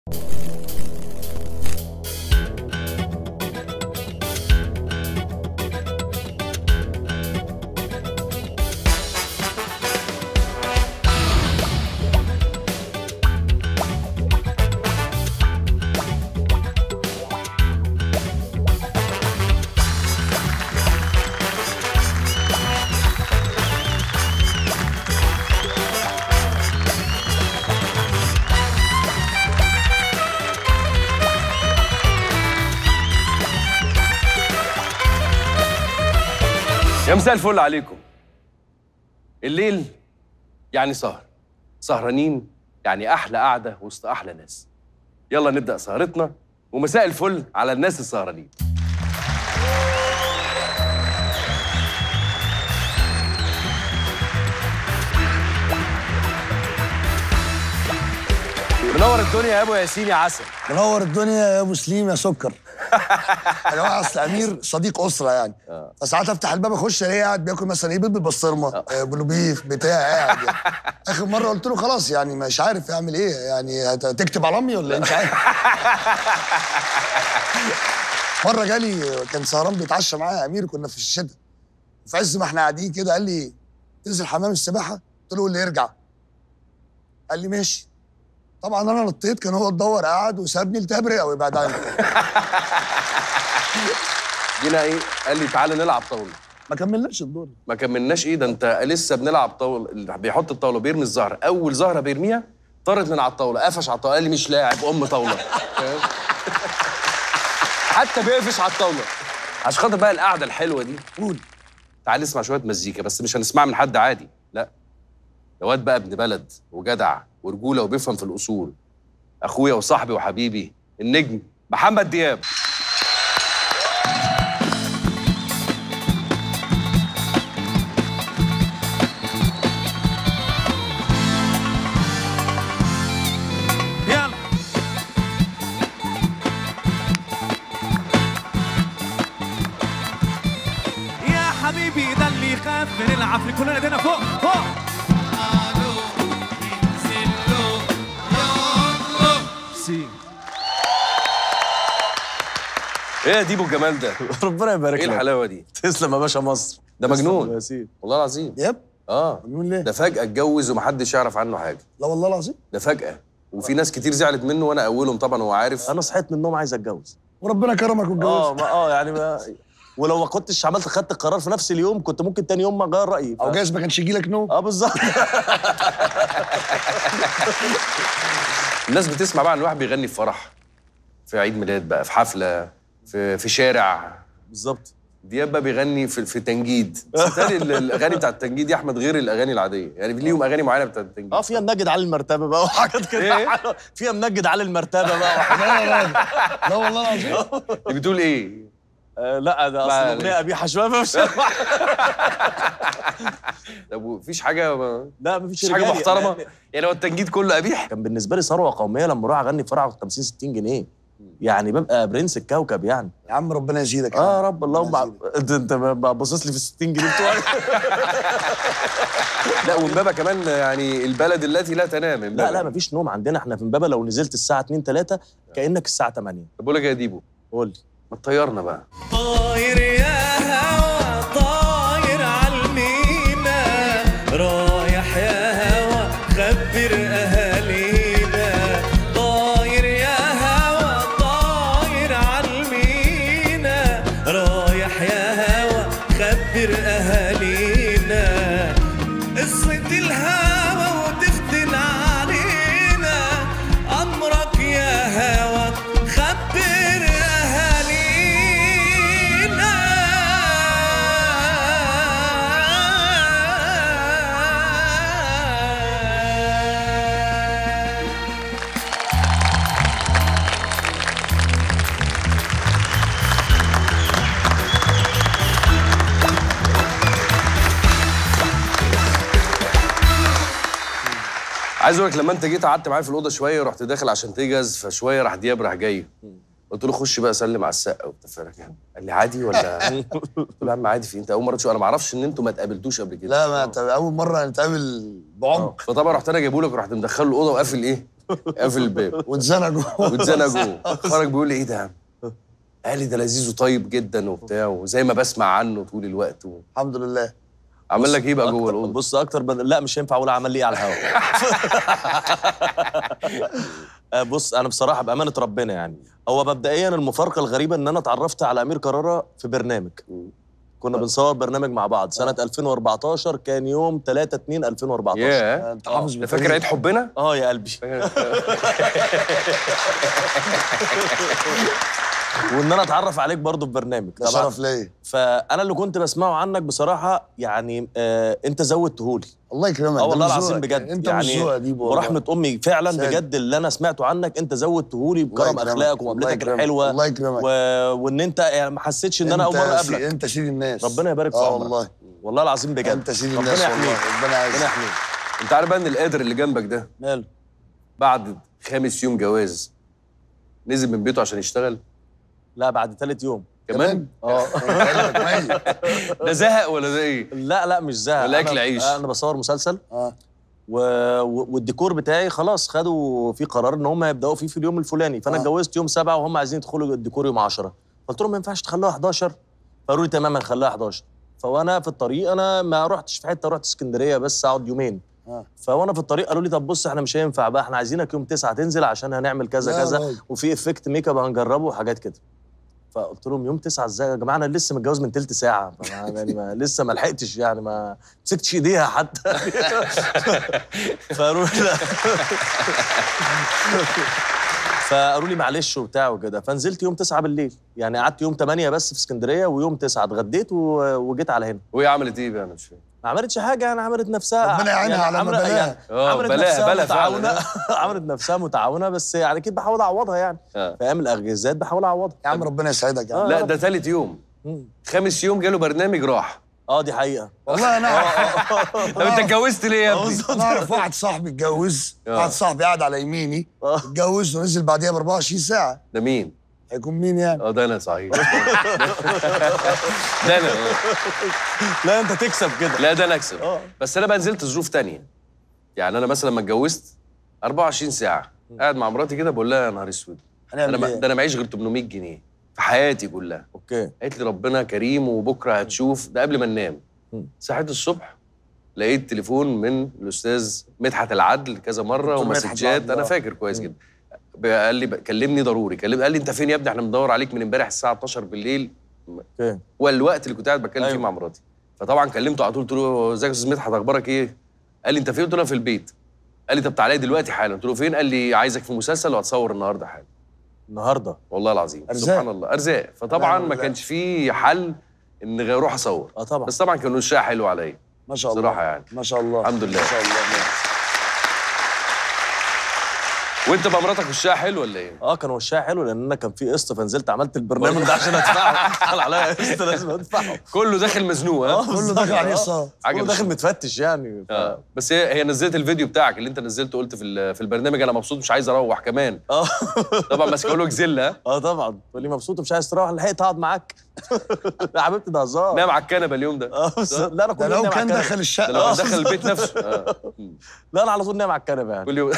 يا مساء الفل عليكم الليل يعني سهر سهرانين يعني احلى قعده وسط احلى ناس يلا نبدا سهرتنا ومساء الفل على الناس السهرانين منور الدنيا يا ابو ياسين يا عسل منور الدنيا يا ابو سليم يا سكر يا جماعه اصل امير صديق اسره يعني فساعات افتح الباب اخش الاقيه قاعد بياكل مثلا ايه بيض بالبسطرمه آه، بلوبيف بتاع قاعد يعني. اخر مره قلت له خلاص يعني مش عارف يعمل ايه يعني هت- هتكتب على امي ولا إيه؟ مش عارف مره جالي كان سهران بيتعشى معايا امير كنا في الشتاء في عز ما احنا قاعدين كده قال لي تنزل حمام السباحه قلت له اللي يرجع قال لي ماشي طبعا انا نطيت كان هو اتدور قعد وسابني التهاب رئوي بعد عنه جينا ايه قال لي تعالى نلعب طاوله ما كملناش الدور ما كملناش ايه ده انت لسه بنلعب طاوله اللي بيحط الطاوله بيرمي الزهره اول زهره بيرميها طارت من على الطاوله قفش على الطاوله قال لي مش لاعب ام طاوله فاهم؟ حتى بيقفش على الطاوله عشان خاطر بقى القعده الحلوه دي قول تعال نسمع شويه مزيكا بس مش هنسمعها من حد عادي لا ده واد بقى ابن بلد وجدع ورجوله وبيفهم في الاصول اخويا وصاحبي وحبيبي النجم محمد دياب يلا يا حبيبي ده اللي يخاف من العفري كلنا ايدينا فوق فوق سي ايه يا ديبو الجمال ده ربنا يبارك ايه لك الحلاوه دي تسلم يا باشا مصر ده تسلم مجنون. يا ياسين والله العظيم يب اه مجنون ليه؟ ده فجاه اتجوز ومحدش يعرف عنه حاجه لا والله العظيم ده فجاه وفي ناس كتير زعلت منه وانا اولهم طبعا هو عارف انا صحيت من النوم عايز اتجوز وربنا كرمك اه واتجوزت ما اه يعني ما ولو ما كنتش عملت خدت القرار في نفس اليوم كنت ممكن تاني يوم ما اغير رايي ف... او جايز ما كانش يجي لك نوم اه بالظبط الناس بتسمع بقى ان الواحد بيغني في فرح في عيد ميلاد بقى في حفله في في شارع بالظبط دياب بقى بيغني في في تنجيد صدقني ال- الاغاني بتاعت التنجيد يا احمد غير الاغاني العاديه يعني ليهم اغاني معينه بتاعت التنجيد اه فيها منجد على المرتبه بقى وحاجات كده إيه؟ فيها منجد على المرتبه بقى وحاجات لا لا لا لا والله العظيم دي بتقول ايه آه لا ده ما اصل عليك. اغنيه قبيحه شويه فمش طب مفيش حاجه ما لا مفيش مفيش حاجه رجالي. محترمه لأن يعني هو التنجيد كله قبيح كان بالنسبه لي ثروه قوميه لما اروح اغني في فرع ب 50 60 جنيه يعني ببقى برنس الكوكب يعني يا عم ربنا يزيدك يا اه عم. يا رب اللهم ربنا يزيدك. انت انت باصص لي في ال 60 جنيه بتوعك لا ومبابا كمان يعني البلد التي لا تنام لا إمبابة. لا مفيش نوم عندنا احنا في امبابه لو نزلت الساعه 2 3 كانك الساعه 8 طب بقول لك إيه يا ديبو قول لي ما تطيرنا بقى طاير يا هوا طاير عالمينا رايح يا هوا خبر اهالينا طاير يا هوا طاير عالمينا رايح يا هوا خبر اهالينا قصة الهوى وتفتن علينا أمرك يا هوى خبر أهالينا عايز اقول لك لما انت جيت قعدت معايا في الاوضه شويه ورحت داخل عشان تجهز فشويه راح دياب راح جاي قلت له خش بقى سلم على السقه وبتاع قال لي عادي ولا قلت له يا عم عادي في انت اول مره تشوف انا ما اعرفش ان انتوا ما اتقابلتوش قبل كده لا ما انت اول مره نتقابل بعمق فطبعا رحت انا جايبه لك ورحت مدخله الاوضه وقافل ايه قافل الباب واتزنق جوه واتزنق جوه خرج بيقول لي ايه ده يا عم قال لي ده لذيذ وطيب جدا وبتاع وزي ما بسمع عنه طول الوقت و... الحمد لله عمل لك ايه بقى أكتر- جوه الاوضه بص اكتر بد... لا مش هينفع اقول عمل لي ايه على الهوا آه، بص انا بصراحه بامانه ربنا يعني هو مبدئيا المفارقه الغريبه ان انا اتعرفت على امير كرارة في برنامج كنا بنصور برنامج مع بعض سنه 2014 كان يوم 3 2 2014 ياه انت حافظ ده فاكر عيد حبنا؟ اه يا قلبي وان انا اتعرف عليك برضه في برنامج ده شرف ليا فانا اللي كنت بسمعه عنك بصراحه يعني آه انت زودتهولي الله يكرمك اه ده والله مش العظيم ذوقك. بجد انت يعني مش ذوقك دي والله. ورحمه امي فعلا سادة. بجد اللي انا سمعته عنك انت زودتهولي الله بكرم يكرمك. اخلاقك الله ومقابلتك يكرمك. الحلوه الله يكرمك و... وان انت يعني ما حسيتش ان انا اول انت مره سي- اقابلك انت سيد الناس ربنا يبارك في اه عمرك والله والله العظيم بجد انت سيد ربنا الناس والله يحميك ربنا يعزك ربنا يحميك انت عارف بقى ان القادر اللي جنبك ده ماله بعد خامس يوم جواز نزل من بيته عشان يشتغل لا بعد ثالث يوم كمان اه انت ميت ده زهق ولا ده ايه؟ لا لا مش زهق ولا أنا- أكل عيش. انا بصور مسلسل اه و... و- والديكور بتاعي خلاص خدوا في قرار ان هم هيبداوا فيه في اليوم الفلاني فانا آه. اتجوزت يوم سبعة وهم عايزين يدخلوا الديكور يوم 10 قلت لهم ما ينفعش تخلوها 11 فقالوا لي تمام هنخليها 11 فوانا في الطريق انا ما رحتش في حته رحت اسكندريه بس اقعد يومين آه. فوانا في الطريق قالوا لي طب بص احنا مش هينفع بقى احنا عايزينك يوم 9 تنزل عشان هنعمل كذا لا كذا راجل. وفي افكت ميك اب هنجربه وحاجات كده فقلت لهم يوم 9 ازاي يا جماعه انا لسه متجوز من تلت ساعه فما يعني ما لسه ما لحقتش يعني ما مسكتش ايديها حتى فقالوا لي لا فقالوا لي معلش وبتاع وكده فنزلت يوم 9 بالليل يعني قعدت يوم 8 بس في اسكندريه ويوم 9 اتغديت و- وجيت على هنا وهي عملت ايه بقى انا مش فاهم ما عملتش حاجه يعني عملت نفسها ربنا يعينها يعني على ما عملت- بلاها. يعني اه، عملت بلاها- نفسها بلا فعلا. متعاونه عملت نفسها متعاونه بس يعني اكيد بحاول اعوضها يعني آه. في ايام الاجازات بحاول اعوضها يا عم ربنا يسعدك يا عم آه. لا ده ثالث يوم مم. خامس يوم جاله برنامج راح اه دي حقيقه والله انا اعرف طب انت اتجوزت ليه يا ابني؟ انا اعرف واحد صاحبي اتجوز آه. واحد صاحبي قاعد على يميني آه. اتجوز ونزل بعديها ب 24 ساعه ده مين؟ هيكون مين يعني؟ اه ده انا صحيح ده انا آه. لا انت تكسب كده لا ده انا اكسب اه. بس انا بقى نزلت ظروف تانية يعني انا مثلا لما اتجوزت 24 ساعه قاعد مع مراتي كده بقول لها يا نهار اسود انا هنعمل ما- ايه؟ ده انا معيش غير 800 جنيه في حياتي كلها اوكي قالت لي ربنا كريم وبكره هتشوف ده قبل ما ننام مم. صحيت الصبح لقيت تليفون من الاستاذ مدحت العدل كذا مره دكتور مدحت ومسجات العدل، انا آه. فاكر كويس جدا قال لي كلمني ضروري كلم قال لي انت فين يا ابني احنا بندور عليك من امبارح الساعه 12 بالليل اوكي والوقت اللي كنت قاعد بتكلم فيه أيوة. مع مراتي فطبعا كلمته على طول قلت له ازيك يا استاذ مدحت اخبارك ايه؟ قال لي انت فين؟ قلت له انا في البيت قال لي طب تعالى لي دلوقتي حالا قلت له فين؟ قال لي عايزك في مسلسل وهتصور النهارده حالا النهارده والله العظيم أرزاق. سبحان الله ارزاق فطبعا نعم ما بالله. كانش فيه حل ان غير اروح اصور اه طبعا بس طبعا كان وشها حلو عليا ما شاء الله بصراحة يعني. ما شاء الله الحمد لله. ما شاء الله وانت بقى مراتك وشها حلو ولا ايه؟ اه كان وشها حلو لان انا كان في قسط فنزلت عملت البرنامج ده عشان ادفعه قال عليا قسط لازم ادفعه كله داخل مزنوق اه ها؟ كله بالظبط. داخل عليه آه. صار عجب كله داخل الشغل. متفتش يعني ف... اه بس هي هي نزلت الفيديو بتاعك اللي انت نزلته قلت في ال- في البرنامج انا مبسوط مش عايز اروح كمان اه طبعا ماسكه له جزله ها؟ اه طبعا تقول لي مبسوط ومش عايز تروح لحقت اقعد معاك يا حبيبتي ده هزار نام على الكنبه اليوم ده اه بس- لا انا كل ده يوم لو نايم على كان الكنبة. دخل ده الشقه لو آه. دخل البيت نفسه آه. لا انا على طول نايم على الكنبه يعني كل يوم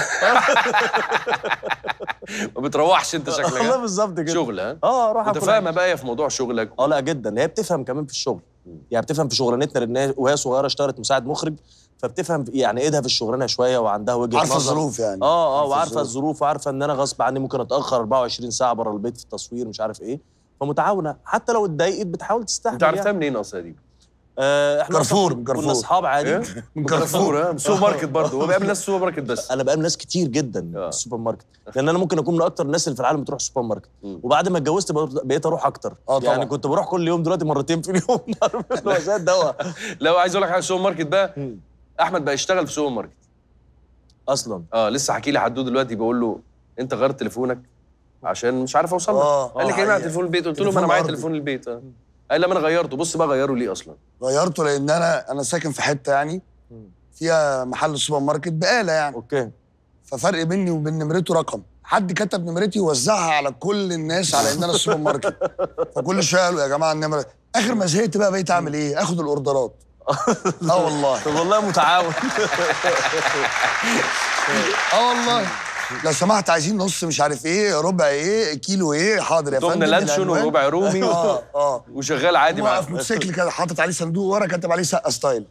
ما بتروحش انت شكلك والله ها؟ بالظبط كده شغل ها؟ اه اروح انت آكل فاهمه بقى هي في موضوع شغلك اه لا جدا هي بتفهم كمان في الشغل يعني بتفهم في شغلانتنا لان هي- وهي صغيره اشتغلت مساعد مخرج فبتفهم يعني ايدها في الشغلانه شويه وعندها وجهه عارفه نظر الظروف يعني اه اه عارفة وعارفه الظروف. الظروف وعارفه ان انا غصب عني ممكن اتاخر 24 ساعه بره البيت في التصوير مش عارف ايه فمتعاونه حتى لو اتضايقت بتحاول تستحمل انت عرفتها يعني. منين اصلا دي؟ آه احنا كارفور، أصلاً كارفور. كنا اصحاب عادي ايه؟ من كارفور ها؟ سوبر ماركت برضه هو بيقابل ناس سوبر ماركت بس انا بقابل ناس كتير جدا آه. في السوبر ماركت لان انا ممكن اكون من اكتر الناس اللي في العالم بتروح السوبر ماركت مم. وبعد ما اتجوزت بقيت- بقيت اروح اكتر آه طبعاً. يعني كنت بروح كل يوم دلوقتي مرتين في اليوم عارف اللي هو زي الدواء لو عايز اقول لك حاجه السوبر ماركت بقى مم. احمد بقى يشتغل في سوبر ماركت اصلا اه لسه حكي لي حدود دلوقتي بقول له انت غيرت تليفونك عشان مش عارف اوصل لك آه، قال لي آه، كلمني على حقيقة. تليفون البيت قلت له تليفون ما انا معايا أرضي. تليفون البيت اه قال لي ما انا غيرته بص بقى غيره ليه اصلا غيرته لان انا انا ساكن في حته يعني فيها محل سوبر ماركت بقاله يعني اوكي ففرق بيني وبين نمرته رقم حد كتب نمرتي ووزعها على كل الناس على ان انا السوبر ماركت فكل شويه قالوا يا جماعه النمره اخر ما زهقت بقى بقيت اعمل ايه اخد الاوردرات اه والله طب والله متعاون اه والله لو سمحت عايزين نص مش عارف ايه ربع ايه كيلو ايه حاضر يا فندم تمن لانشون العنوان. وربع رومي اه اه وشغال عادي مع واقف موتوسيكل كده حاطط عليه صندوق ورا كاتب عليه سقه ستايل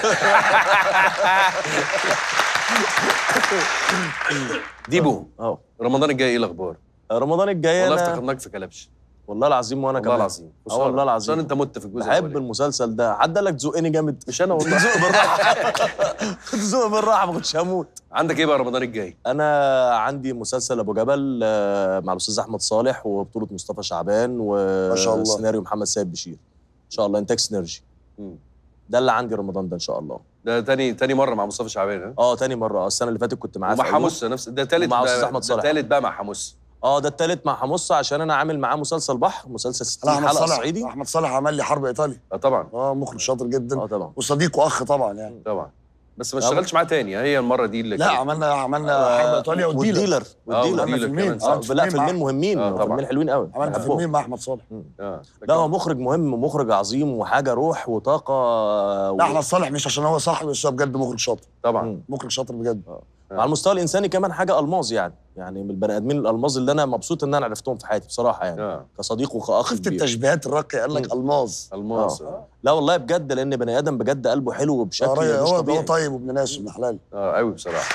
ديبو اه رمضان الجاي ايه الاخبار؟ رمضان الجاي والله انا افتكرناك في كلبش والله العظيم وانا والله كمان العظيم اه والله العظيم عشان انت مت في الجزء بحب الأولاني. المسلسل ده حد قال لك تزقني جامد مش انا والله تزق بالراحه تزق بالراحه ما كنتش هموت عندك ايه بقى رمضان الجاي؟ انا عندي مسلسل ابو جبل آه، مع الاستاذ احمد صالح وبطوله مصطفى شعبان شاء الله. وسيناريو محمد سيد بشير ان شاء الله انتاج سينرجي مم. ده اللي عندي رمضان ده ان شاء الله ده تاني تاني مره مع مصطفى شعبان ها؟ اه تاني مره آه، السنه اللي فاتت كنت معاه ومع في أيوب. حمص نفس ده تالت ومع ده- أستاذ أحمد ده صالح. تالت بقى مع حمص اه ده التالت مع حمص عشان انا عامل معاه مسلسل بحر مسلسل 60 احمد حلقه صالح صعيدي احمد صالح عمل لي حرب ايطالي اه طبعا اه مخرج شاطر جدا اه طبعا وصديق واخ طبعا يعني طبعا بس ما لا، اشتغلتش معاه تاني هي المره دي اللي لا كانت- عملنا عملنا حرب ايطاليا والديلر والديلر والديلر عملنا والديلر فيلمين كمان. اه عملنا لا فيلمين فيلمين مع- مهمين آه، طبعا. فيلمين حلوين قوي عملنا بحبهم. فيلمين مع احمد صالح اه لا هو مخرج مهم ومخرج عظيم وحاجه روح وطاقه لا احمد صالح مش عشان هو صاحبي بس هو بجد مخرج شاطر طبعا مم. مخرج شاطر بجد على المستوى الانساني كمان حاجه الماظ يعني يعني من البني ادمين الالماظ اللي انا مبسوط ان انا عرفتهم في حياتي بصراحه يعني اه كصديق وكاخ شفت كبير التشبيهات الراقيه قال لك الماظ الماس آه. اه لا والله بجد لان بني ادم بجد قلبه حلو آه، بشكل راجل- مش هو هو طبيعي طيب وابن ناس وابن حلال اه قوي بصراحه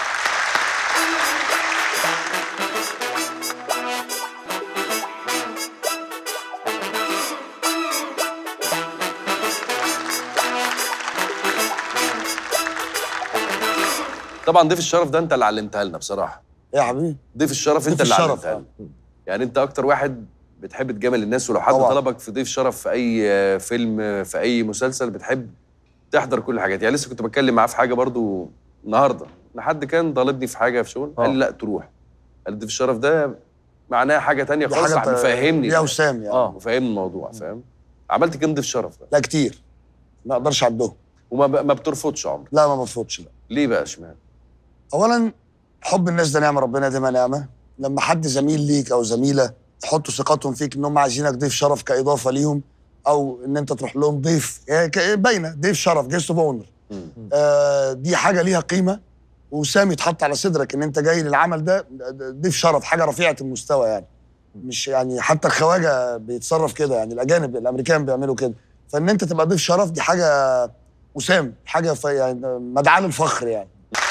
طبعا ضيف الشرف ده انت اللي علمتها لنا بصراحه ايه يا حبيبي ضيف الشرف انت ضيف اللي الشرف، علمتها لنا يعني انت اكتر واحد بتحب تجامل الناس ولو حد طبعا. طلبك في ضيف شرف في اي آه، فيلم آه، في اي مسلسل بتحب تحضر كل الحاجات يعني لسه كنت بتكلم معاه في حاجه برضو النهارده ان حد كان طالبني في حاجه في شغل قال لي لا تروح قال ضيف الشرف ده معناها حاجه تانية دي خالص حاجه مفهمني يا وسام يعني اه مفهمني الموضوع فاهم عملت كام ضيف شرف بقى لا كتير ما اقدرش اعدهم وما ب... ما بترفضش عمرك لا ما برفضش لا ليه بقى اشمعنى اولا حب الناس ده نعمه ربنا يديمها نعمه لما حد زميل ليك او زميله يحطوا ثقتهم فيك ان هم عايزينك ضيف شرف كاضافه ليهم او ان انت تروح لهم ضيف هي ك- باينه ضيف شرف جيست اوف اونر مم. آه دي حاجه ليها قيمه وسام يتحط على صدرك ان انت جاي للعمل ده ضيف شرف حاجه رفيعه المستوى يعني مش يعني حتى الخواجه بيتصرف كده يعني الاجانب الامريكان بيعملوا كده فان انت تبقى ضيف شرف دي حاجه وسام حاجه في يعني مدعاه للفخر يعني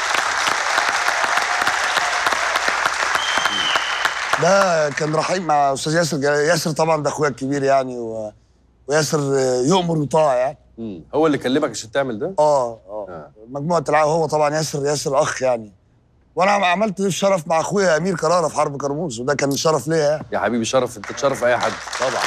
ده كان رحيم مع استاذ ياسر جا- ياسر طبعا ده اخويا الكبير يعني و... وياسر يؤمر ويطاع يعني مم. هو اللي كلمك عشان تعمل ده اه اه آه. مجموعه العاب هو طبعا ياسر ياسر اخ يعني وانا عم- عملت ضيف شرف مع اخويا امير كراره في حرب كرموز وده كان شرف ليا يعني يا حبيبي شرف انت تشرف اي حد طبعا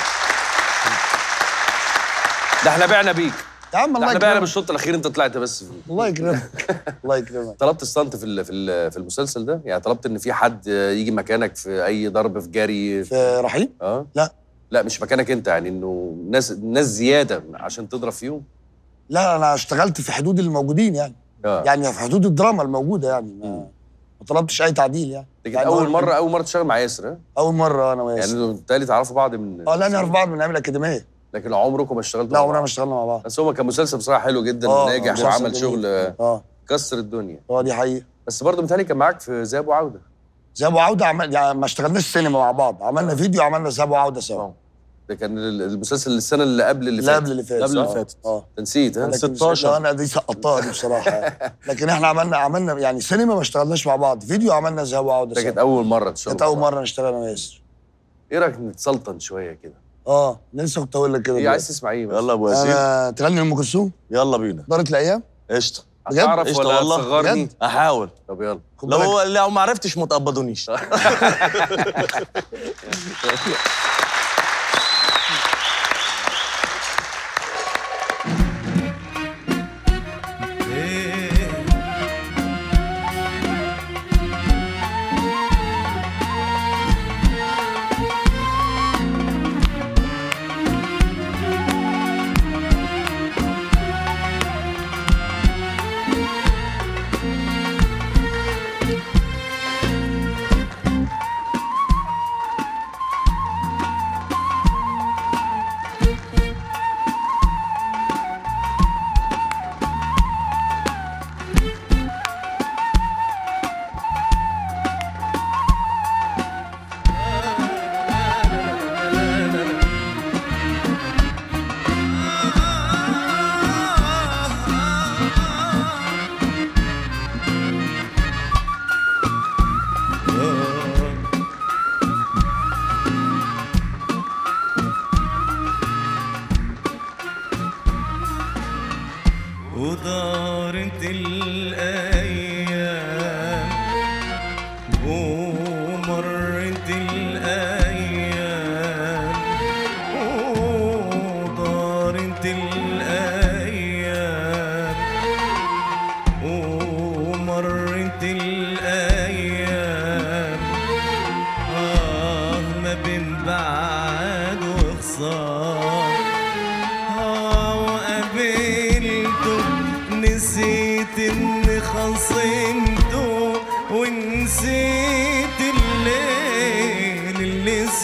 ده احنا بعنا بيك يا عم ده الله احنا بعنا يكرمك بالشوط الاخير انت طلعت بس فيه الله يكرمك الله يكرمك طلبت استنت في ال- في ال- في المسلسل ده يعني طلبت ان في حد يجي مكانك في اي ضرب في جري في رحيم اه لا لا مش مكانك انت يعني انه ناس ناس زياده عشان تضرب فيهم لا انا اشتغلت في حدود الموجودين يعني اه يعني في حدود الدراما الموجوده يعني ما, ما طلبتش اي تعديل يعني لكن يعني اول هو- مره اول مره تشتغل مع ياسر ها؟ اول مره انا يعني وياسر انتوا بالتالي تعرفوا بعض من اه لا نعرف بعض من ايام الاكاديميه لكن عمركم ما اشتغلتوا لا مع عمرنا ما بعض. اشتغلنا مع بعض بس هو كان مسلسل بصراحه حلو جدا آه، وناجح مسلسل وعمل جميل. شغل آه، اه كسر الدنيا اه دي حقيقه بس برضه متهيألي كان معاك في ذهاب وعوده ذهاب وعوده عمل يعني ما اشتغلناش سينما مع بعض عملنا فيديو عملنا ذهاب وعوده سوا آه. ده كان ال- المسلسل السنه اللي قبل اللي اللي فاتت قبل اللي فات قبل اللي آه، فاتت. اه نسيت ها لكن 16. لا، انا دي سقطتها دي بصراحه يعني. لكن احنا عملنا عملنا يعني سينما ما اشتغلناش مع بعض فيديو عملنا ذهاب وعوده ده كانت سوا اول مره تشتغل كانت اول مره نشتغل انا وياسر ايه رايك نتسلطن شويه كده اه أنا لسه كنت اقول لك كده ايه عايز دلوقتي. تسمع ايه بس؟ يلا ابو ياسين انا تغني ام كلثوم يلا بينا دارت الايام قشطه بجد؟ هتعرف قشطة ولا والله. هتصغرني بجد؟ احاول طب يلا خد بالك. لو لو ما عرفتش ما تقبضونيش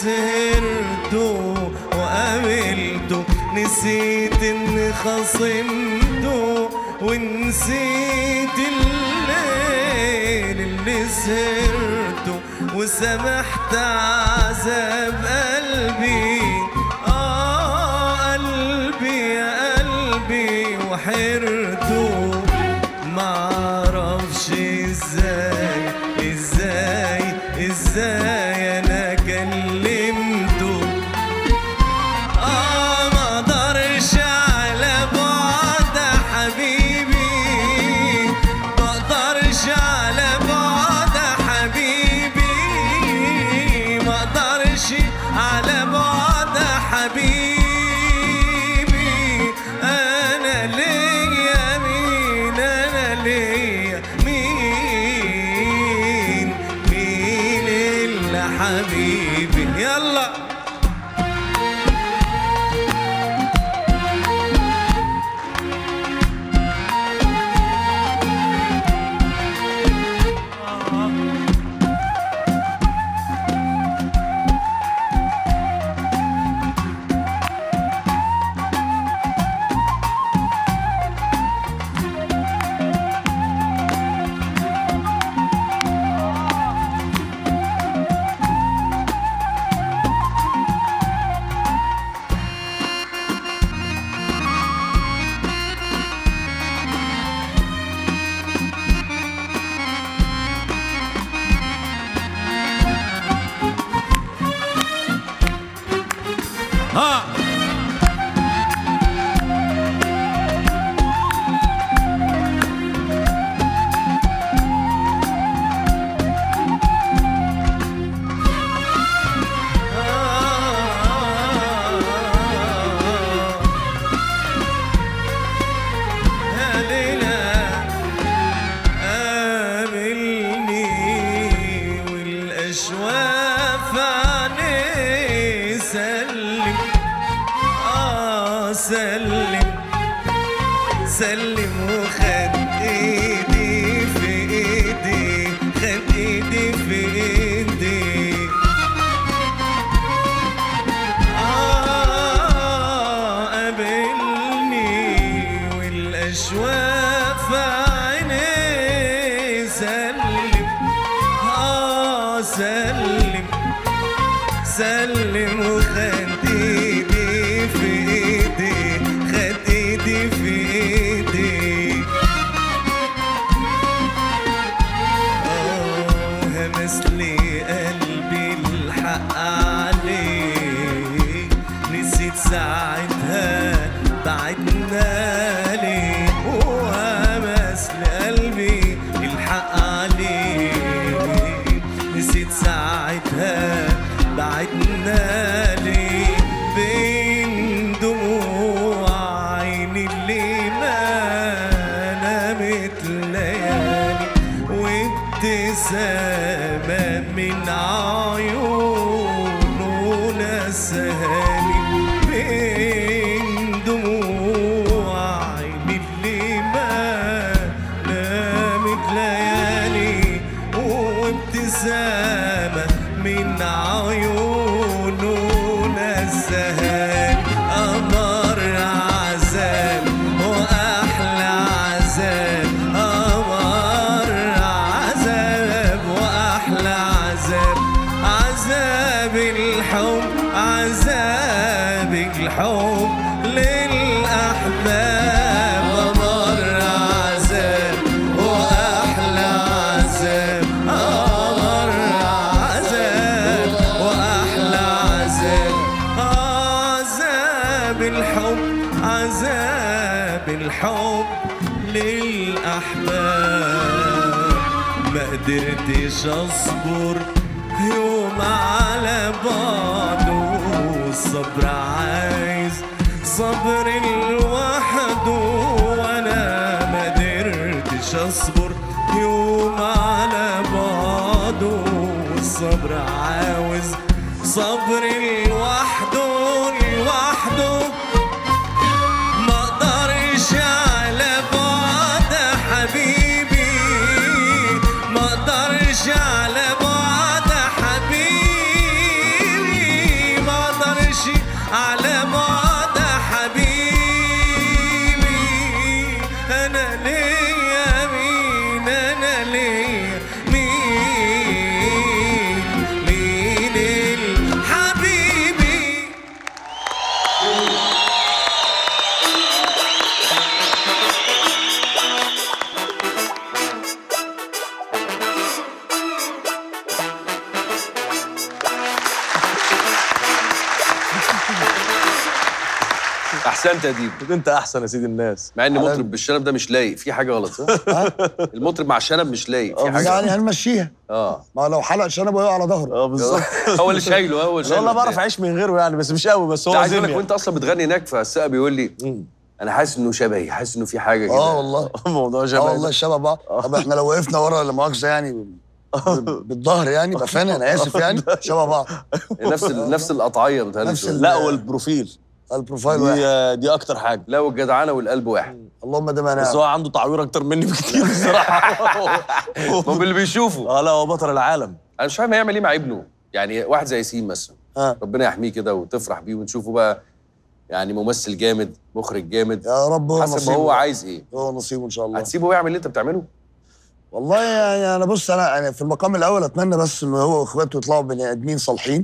سهرته وقابلته نسيت اني خصمته ونسيت الليل اللي سهرته وسمحت عذاب قلبي اه قلبي يا قلبي وحرته معرفش ازاي ازاي ازاي انا كلمته اه ما اقدرش على بعد حبيبي ما اقدرش على بعد حبيبي ما اقدرش على بعد حبيبي انا ليا مين انا ليا مين مين الا حبيبي يلا ها يا ليلى قابلني والأشواف عني سلم آه سلم سلم وخد ايدي في ايدي خد ايدي في ايدي آه قابلني والأشواف عيني سلم آه سلم سلم وخد ايدي في ايدي خد ايدي في ايدي آه همس لي قلبي الحق عليه نسيت ساعتها بعدنا ليه وهمس لقلبي الحق عليه نسيت ساعتها بعدنا ليه بين دموع عيني اللي ما نامت ليالي وابتسامة من عيونه نسهالي بين دموع عيني اللي ما نامت ليالي وابتسامة من عيونه نسهالي قمر عذاب وأحلى عذاب قمر عذاب وأحلى عذاب عذاب الحب عذاب الحب للأحباب قمر عذاب وأحلى عذاب قمر عذاب وأحلى عذاب عذاب الحب عذاب الحب للأحباب ما قدرتش أصبر يوم على بعضه الصبر عايز صبر لوحده وانا ما قدرتش اصبر يوم على بعضه الصبر عاوز صبر لوحده لوحده ما اقدرش على بعد حبيبي ما اقدرش على بعد حبيبي احسنت يا ديب انت احسن يا سيدي الناس مع ان على- مطرب بالشنب ده مش لايق في حاجه غلط صح؟ المطرب مع الشنب مش لايق في حاجه يعني هنمشيها اه ما لو حلق شنبه يقع على ظهره اه بالظبط هو اللي شايله هو اللي لا شايله والله بعرف قدام. اعيش من غيره يعني بس مش قوي بس هو لا عايز اقول لك زين وانت اصلا بتغني هناك فالسقا بيقول لي مم. انا حاسس انه شبهي حاسس انه في حاجه كده اه والله الموضوع اه شبه والله الشبه بعض طب احنا لو وقفنا ورا لا مؤاخذه يعني ب- بالظهر يعني يبقى فانا انا اسف يعني شبه بعض نفس ال- نفس القطعيه بتهيألي نفس شوية. ال- لا والبروفيل البروفايل واحد دي دي اكتر حاجه لا والجدعنه والقلب واحد اللهم ده ما بس نعم هو عنده تعوير اكتر مني بكتير بصراحه ما باللي بيشوفه اه لا هو بطل العالم انا مش فاهم هيعمل ايه مع ابنه يعني واحد زي ياسين مثلا اه ربنا يحميه كده وتفرح بيه ونشوفه بقى يعني ممثل جامد مخرج جامد يا رب هو حسب ما نصيبه هو عايز ايه هو نصيبه ان شاء الله هتسيبه يعمل اللي انت بتعمله والله يعني انا بص انا يعني في المقام الاول اتمنى بس ان هو واخواته يطلعوا بني ادمين صالحين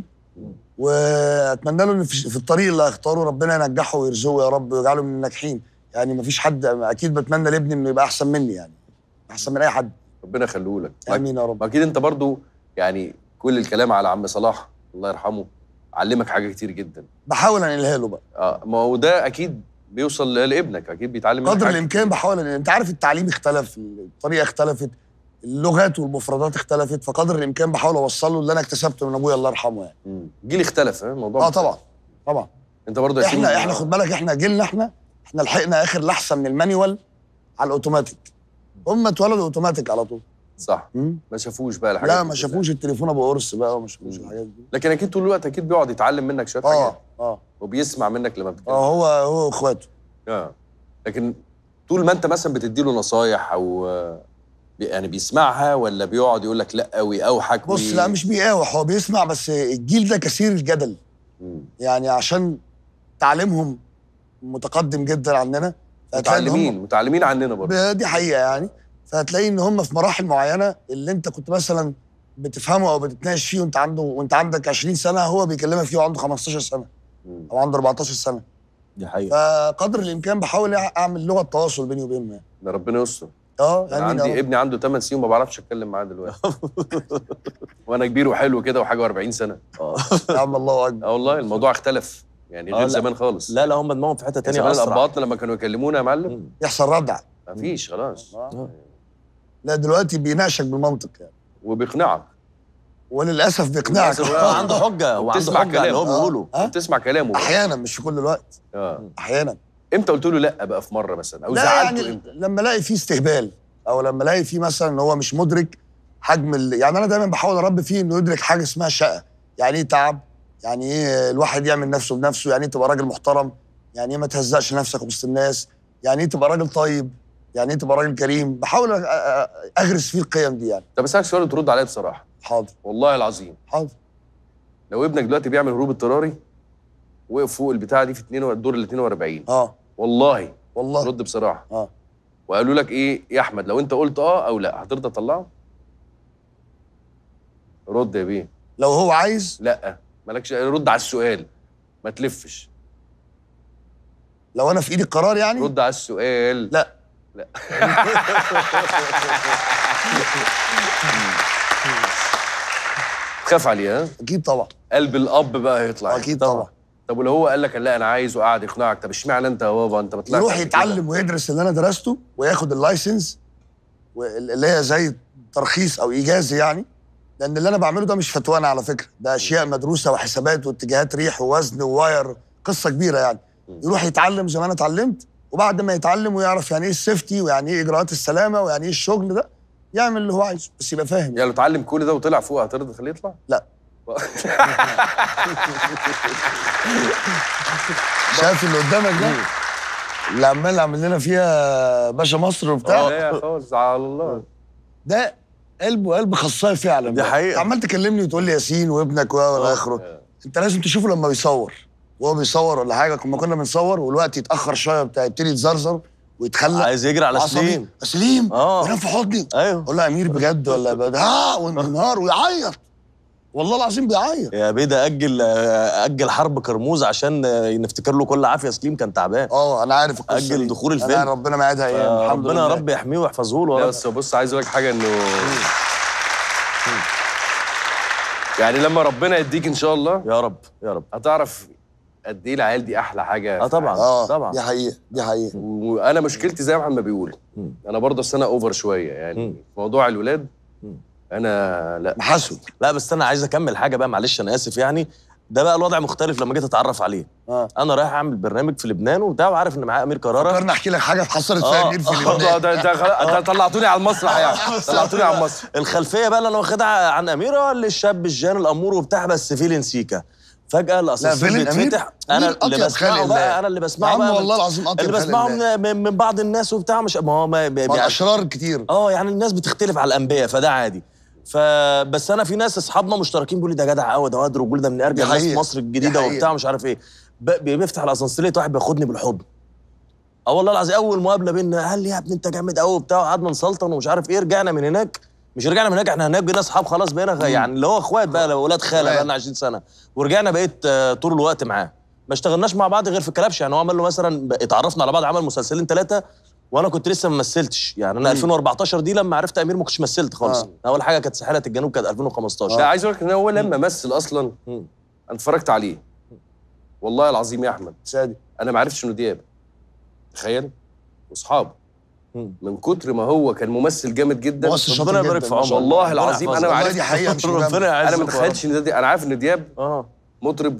واتمنى له ان في في الطريق اللي هيختاره ربنا ينجحه ويرزقه يا رب ويجعله من الناجحين يعني ما فيش حد اكيد بتمنى لابني انه يبقى احسن مني يعني احسن من اي حد ربنا يخليه لك امين يا رب اكيد انت برضو يعني كل الكلام على عم صلاح الله يرحمه علمك حاجه كتير جدا بحاول انقلها له بقى اه ما هو ده اكيد بيوصل لابنك اكيد بيتعلم منك قدر حاجة. الامكان بحاول ان انت عارف التعليم اختلف الطريقه اختلفت اللغات والمفردات اختلفت فقدر الامكان بحاول اوصل له اللي انا اكتسبته من ابويا الله يرحمه يعني مم. جيل اختلف ها الموضوع اه مختلف. طبعا طبعا انت برضه يا احنا ياسين- احنا خد بالك احنا جيلنا احنا احنا لحقنا اخر لحظه من المانيوال على الاوتوماتيك هم اتولدوا اوتوماتيك على طول صح مم. ما شافوش بقى الحاجات لا دي ما كلها. شافوش التليفون ابو قرص بقى وما شافوش مم. الحاجات دي لكن اكيد طول الوقت اكيد بيقعد يتعلم منك شويه اه حاجات اه وبيسمع منك لما بتتكلم اه هو هو واخواته اه لكن طول ما انت مثلا بتدي له نصايح او آه، بي- يعني بيسمعها ولا بيقعد يقول لك لا ويأوحك بص وي- لا مش بيقاوح هو بيسمع بس الجيل ده كثير الجدل مم. يعني عشان تعليمهم متقدم جدا عننا فهتلاقي إن هم- متعلمين متعلمين عننا برضه ب- دي حقيقه يعني فهتلاقي ان هم في مراحل معينه اللي انت كنت مثلا بتفهمه او بتتناقش فيه وانت عنده وانت عندك 20 سنه هو بيكلمك فيه وعنده 15 سنه مم. او عنده 14 سنه دي حقيقه فقدر الامكان بحاول اعمل لغه تواصل بيني وبينهم يعني ده ربنا يستر اه انا امين يا عندي رب. ابني عنده 8 سنين وما بعرفش اتكلم معاه دلوقتي وانا كبير وحلو كده وحاجه و40 سنه يا عم الله اكبر اه والله الموضوع اختلف يعني آه، غير لا. زمان خالص لا لا هم دماغهم في حته يعني تانية زمان اسرع الابهاتنا لما كانوا يكلمونا يا معلم مم. يحصل ردع مفيش خلاص آه. لا دلوقتي بيناقشك بالمنطق يعني وبيقنعك وللاسف بيقنعك وللأسف. هو عنده حجه هو عنده وبتسمع حجه على اللي هو كلام. بيقوله ها؟ بتسمع كلامه بقى. احيانا مش في كل الوقت اه احيانا امتى قلت له لا بقى في مره مثلا او لا زعلته يعني امتى لما الاقي فيه استهبال او لما الاقي فيه مثلا ان هو مش مدرك حجم ال... يعني انا دايما بحاول اربي فيه انه يدرك حاجه اسمها شقه يعني ايه تعب يعني ايه الواحد يعمل نفسه بنفسه يعني ايه تبقى راجل محترم يعني ايه ما تهزقش نفسك وسط الناس يعني ايه تبقى راجل طيب يعني ايه تبقى راجل كريم بحاول أ- أ- اغرس فيه القيم دي يعني طب اسالك سؤال وترد عليا بصراحه حاضر والله العظيم حاضر لو ابنك دلوقتي بيعمل هروب اضطراري وقف فوق البتاعه دي في 2 الدور ال 42 اه والله والله رد بصراحه اه وقالوا لك ايه يا احمد لو انت قلت اه او لا هترضى تطلعه رد يا بيه لو هو عايز لا مالكش رد على السؤال ما تلفش لو انا في ايدي القرار يعني رد على السؤال لا لا خاف عليه ها اكيد طبعا قلب الاب بقى هيطلع اكيد طبعا طب ولو هو قال لك لا انا عايز وقعد يقنعك طب اشمعنى انت يا بابا انت ما طلعتش يروح قبل كده؟ يتعلم ويدرس اللي انا درسته وياخد اللايسنس اللي هي زي ترخيص او ايجازي يعني لان اللي انا بعمله ده مش فتوانه على فكره ده اشياء مدروسه وحسابات واتجاهات ريح ووزن وواير قصه كبيره يعني يروح يتعلم زي ما انا اتعلمت وبعد ما يتعلم ويعرف يعني ايه السيفتي ويعني ايه اجراءات السلامه ويعني ايه الشغل ده يعمل اللي هو عايزه بس يبقى فاهم يعني. يعني لو اتعلم كل ده وطلع فوق هترضى تخليه يطلع؟ لا شايف اللي قدامك ده اللي عمال عامل لنا فيها باشا مصر وبتاع لا خالص على الله ده قلبه قلب خصائي فعلا دي بقى. حقيقة. أنت عمال تكلمني وتقول لي ياسين وابنك و والى اخره انت لازم تشوفه لما بيصور وهو بيصور ولا حاجه كنا كنا بنصور والوقت يتاخر شويه بتاع يبتدي يتزرزر ويتخلق عايز يجري على عصبي. سليم سليم آه. ينام في حضني ايوه اقول له يا امير بجد ولا بجد ها وينهار ويعيط والله العظيم بيعيط يا بيدا اجل اجل حرب كرموز عشان نفتكر له كل عافيه سليم كان تعبان اه انا عارف القصه أجل دي. دخول أنا الفيلم. ربنا ما يعيدها ايام الحمد ربنا يا لله رب يحميه ويحفظه له لا يا رب. بس بص عايز اقول لك حاجه انه يعني لما ربنا يديك ان شاء الله يا رب يا رب هتعرف قد ايه العيال دي احلى حاجه اه في طبعا اه طبعا دي حقيقه دي حقيقه وانا مشكلتي زي ما محمد بيقول مم. انا برضه أصل انا اوفر شويه يعني مم. موضوع الولاد مم. انا لا محاسب لا بس انا عايز اكمل حاجه بقى معلش انا اسف يعني ده بقى الوضع مختلف لما جيت اتعرف عليه اه انا رايح اعمل برنامج في لبنان وبتاع وعارف ان معايا امير كرارة فكرنا احكي لك حاجه حصلت في آه. امير في ده لبنان ده ده خلاص- ده طلعتوني على المسرح يعني طلعتوني على المسرح الخلفيه بقى اللي انا واخدها عن امير هو اللي الشاب الجان الامور وبتاع بس فيلن سيكا فجاه الاسانسير فيلن أمير؟ بيتفتح انا أمير اللي أطيب خلق بسمعه الله. بقى انا اللي يا بسمعه عم بقى والله العظيم اطيب اللي خلق بسمعه الله. من, من بعض الناس وبتاع مش ما هو ما مع الاشرار كتير اه يعني الناس بتختلف على الانبياء فده عادي فبس انا في ناس اصحابنا مشتركين بيقولوا لي ده جدع قوي ده واد رجول ده من ارجل دي الناس في حقيقة. مصر دي الجديده حقيقة. وبتاع مش عارف ايه ب- بيفتح الاسانسير لقيت واحد بياخدني بالحضن اه والله العظيم اول مقابله بينا قال لي يا ابني انت جامد قوي وبتاع وقعدنا نسلطن ومش عارف ايه رجعنا من هناك مش رجعنا من هناك احنا هناك بقينا اصحاب خلاص بقينا غ- يعني اللي هو اخوات بقى اولاد خاله تمام. بقى لنا 20 سنه ورجعنا بقيت آه، طول الوقت معاه ما اشتغلناش مع بعض غير في كلبش يعني هو عمل له مثلا ب- اتعرفنا على بعض عمل مسلسلين ثلاثه وانا كنت لسه ما مثلتش يعني انا 2014 دي لما عرفت امير ما كنتش مثلت خالص آه. اول حاجه كانت ساحله الجنوب كانت 2015 لا عايز اقول لك ان هو لما مثل اصلا مم. انا اتفرجت عليه والله العظيم يا احمد سادي انا ما عرفتش انه دياب تخيل واصحابه مم. من كتر ما هو كان ممثل جامد جدا ممثل شاطر ربنا يبارك جدا في ما شاء عمره والله ربنا العظيم يحفظه. أنا والله عرفت- دي حقيقه مش ربنا مجامله يعزه انا ما يا تخيلش ان ده دي... انا عارف ان دياب رب. اه مطرب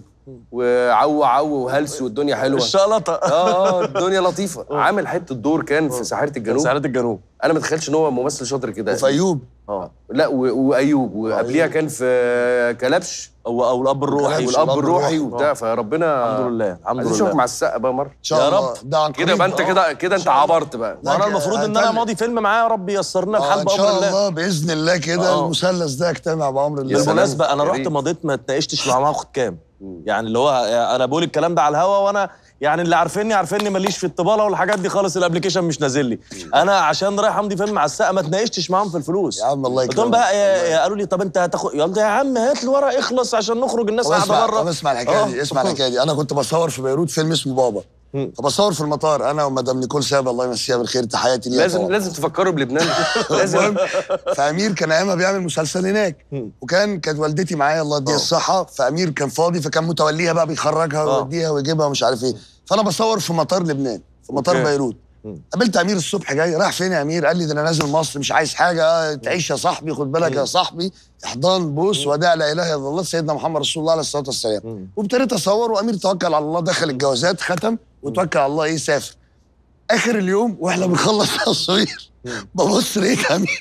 وعو عو وهلس والدنيا حلوه الشلطه اه اه الدنيا لطيفه عامل حته دور كان في ساحره الجنوب ساحله الجنوب انا ما اتخيلش ان هو ممثل شاطر كده وفي ايوب اه لا و... وايوب وقبليها كان في كلبش او او الاب الروحي والاب الروحي آه. وبتاع فربنا الحمد لله الحمد عايز اشوفك لله مع السقا بقى مره ان شاء يا الله رب. ده عن كده يبقى انت قريب. كده كده انت عبرت بقى لا، وانا ك- المفروض ان انا هنتكلم. ماضي فيلم معاه يا رب ييسر لنا آه الحال ان بامر شاء الله الله باذن الله كده آه. المثلث ده يجتمع بامر الله يا سلام. بالمناسبه انا يا رحت ريت. مضيت ما اتناقشتش مع واخد كام يعني اللي هو انا بقول الكلام ده على الهوا وانا يعني اللي عارفيني عارفيني ماليش في الطباله والحاجات دي خالص الابلكيشن مش نازل لي انا عشان رايح امضي فيلم مع السقا ما اتناقشتش معاهم في الفلوس يا عم الله قلت لهم يكرمك بقى يا- يا- قالوا لي طب انت هتاخد يلا يا عم هات الورق اخلص عشان نخرج الناس طب قاعده اسمع بره طب اسمع الحكايه دي آه. اسمع الحكايه دي انا كنت بصور في بيروت فيلم اسمه بابا مم. فبصور في المطار انا ومدام نيكول سابا الله يمسيها بالخير تحياتي ليها لازم طبعاً. لازم تفكروا بلبنان لازم المهم فامير كان ايامها بيعمل مسلسل هناك مم. وكان كانت والدتي معايا الله يديها آه. الصحه فامير كان فاضي فكان متوليها بقى بيخرجها آه. ويوديها ويجيبها ومش عارف ايه فانا بصور في مطار لبنان في مطار أوكي. بيروت مم. قابلت امير الصبح جاي راح فين يا امير قال لي ده انا نازل مصر مش عايز حاجه آه، تعيش يا صاحبي خد بالك يا صاحبي احضان بوس وداع لا اله الا الله سيدنا محمد رسول الله عليه الصلاه والسلام مم. وابتديت اصور وامير توكل على الله دخل الجوازات ختم وتوكل على الله ايه سافر اخر اليوم واحنا بنخلص تصوير ببص لقيت امير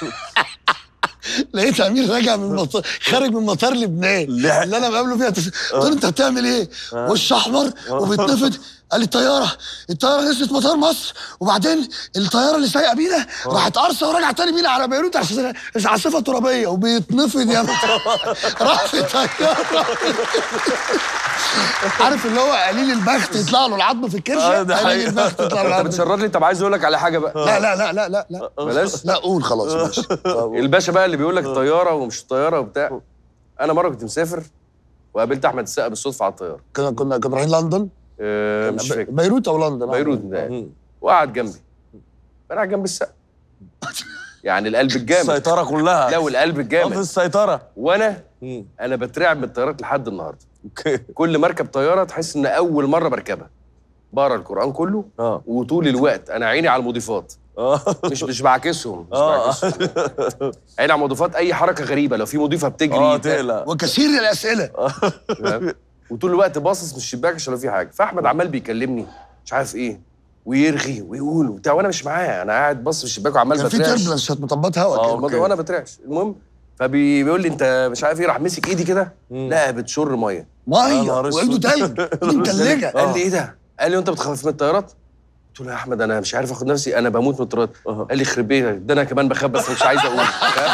لقيت امير راجع من مطار خارج من مطار لبنان لحق. اللي انا بقابله فيها تس... قلت له انت بتعمل ايه؟ وش احمر وبتنفض قال لي الطياره الطياره نزلت مطار مصر وبعدين الطياره اللي سايقه بينا راحت قرصه ورجع تاني بينا على بيروت عشان عاصفه ترابيه وبيتنفض يا راح في طياره عارف اللي هو قليل البخت يطلع له العظم في آه، الكرشه ده قليل حقيقة. البخت يطلع له انت العظم بتشرد لي طب عايز اقول لك على حاجه بقى لا لا لا لا لا لا بلاش لا قول خلاص ماشي طب الباشا بقى اللي بيقول لك طياره ومش طياره وبتاع انا مره كنت مسافر وقابلت احمد السقا بالصدفه على الطياره كنا كنا كنا رايحين لندن آه، مش فاكر بيروت او لندن بيروت ده مم. وقعد جنبي انا قاعد جنب السقا يعني القلب الجامد السيطره كلها لا والقلب آه، في الجامد السيطره وانا مم. انا بترعب من الطيارات لحد النهارده اوكي كل ما اركب طياره تحس ان اول مره بركبها بقرا القران كله اه وطول الوقت انا عيني على المضيفات اه مش مش بعكسهم مش اه بعكسهم عيني على المضيفات اي حركه غريبه لو في مضيفه بتجري اه بتاع- تقلق وكثير الاسئله فاهم؟ وطول الوقت باصص من الشباك عشان لو في حاجه فاحمد عمال بيكلمني مش عارف ايه ويرغي ويقول وبتاع وانا مش معاه انا قاعد باصص في الشباك وعمال كان في بترعش تربلنس كانت مطبات هواء اه كده الموضوع- وانا بترعش المهم فبيقول لي انت مش عارف ايه راح مسك ايدي كده مم. لا بتشر ميه يا ميه نهار أسود. وعنده تلج ايده متلجه قال لي ايه ده؟ قال لي وانت بتخاف من الطيارات؟ قلت له يا احمد انا مش عارف اخد نفسي انا بموت من الطيارات أها. قال لي يخرب بيتك ده انا كمان بخاف بس مش عايز اقول فاهم؟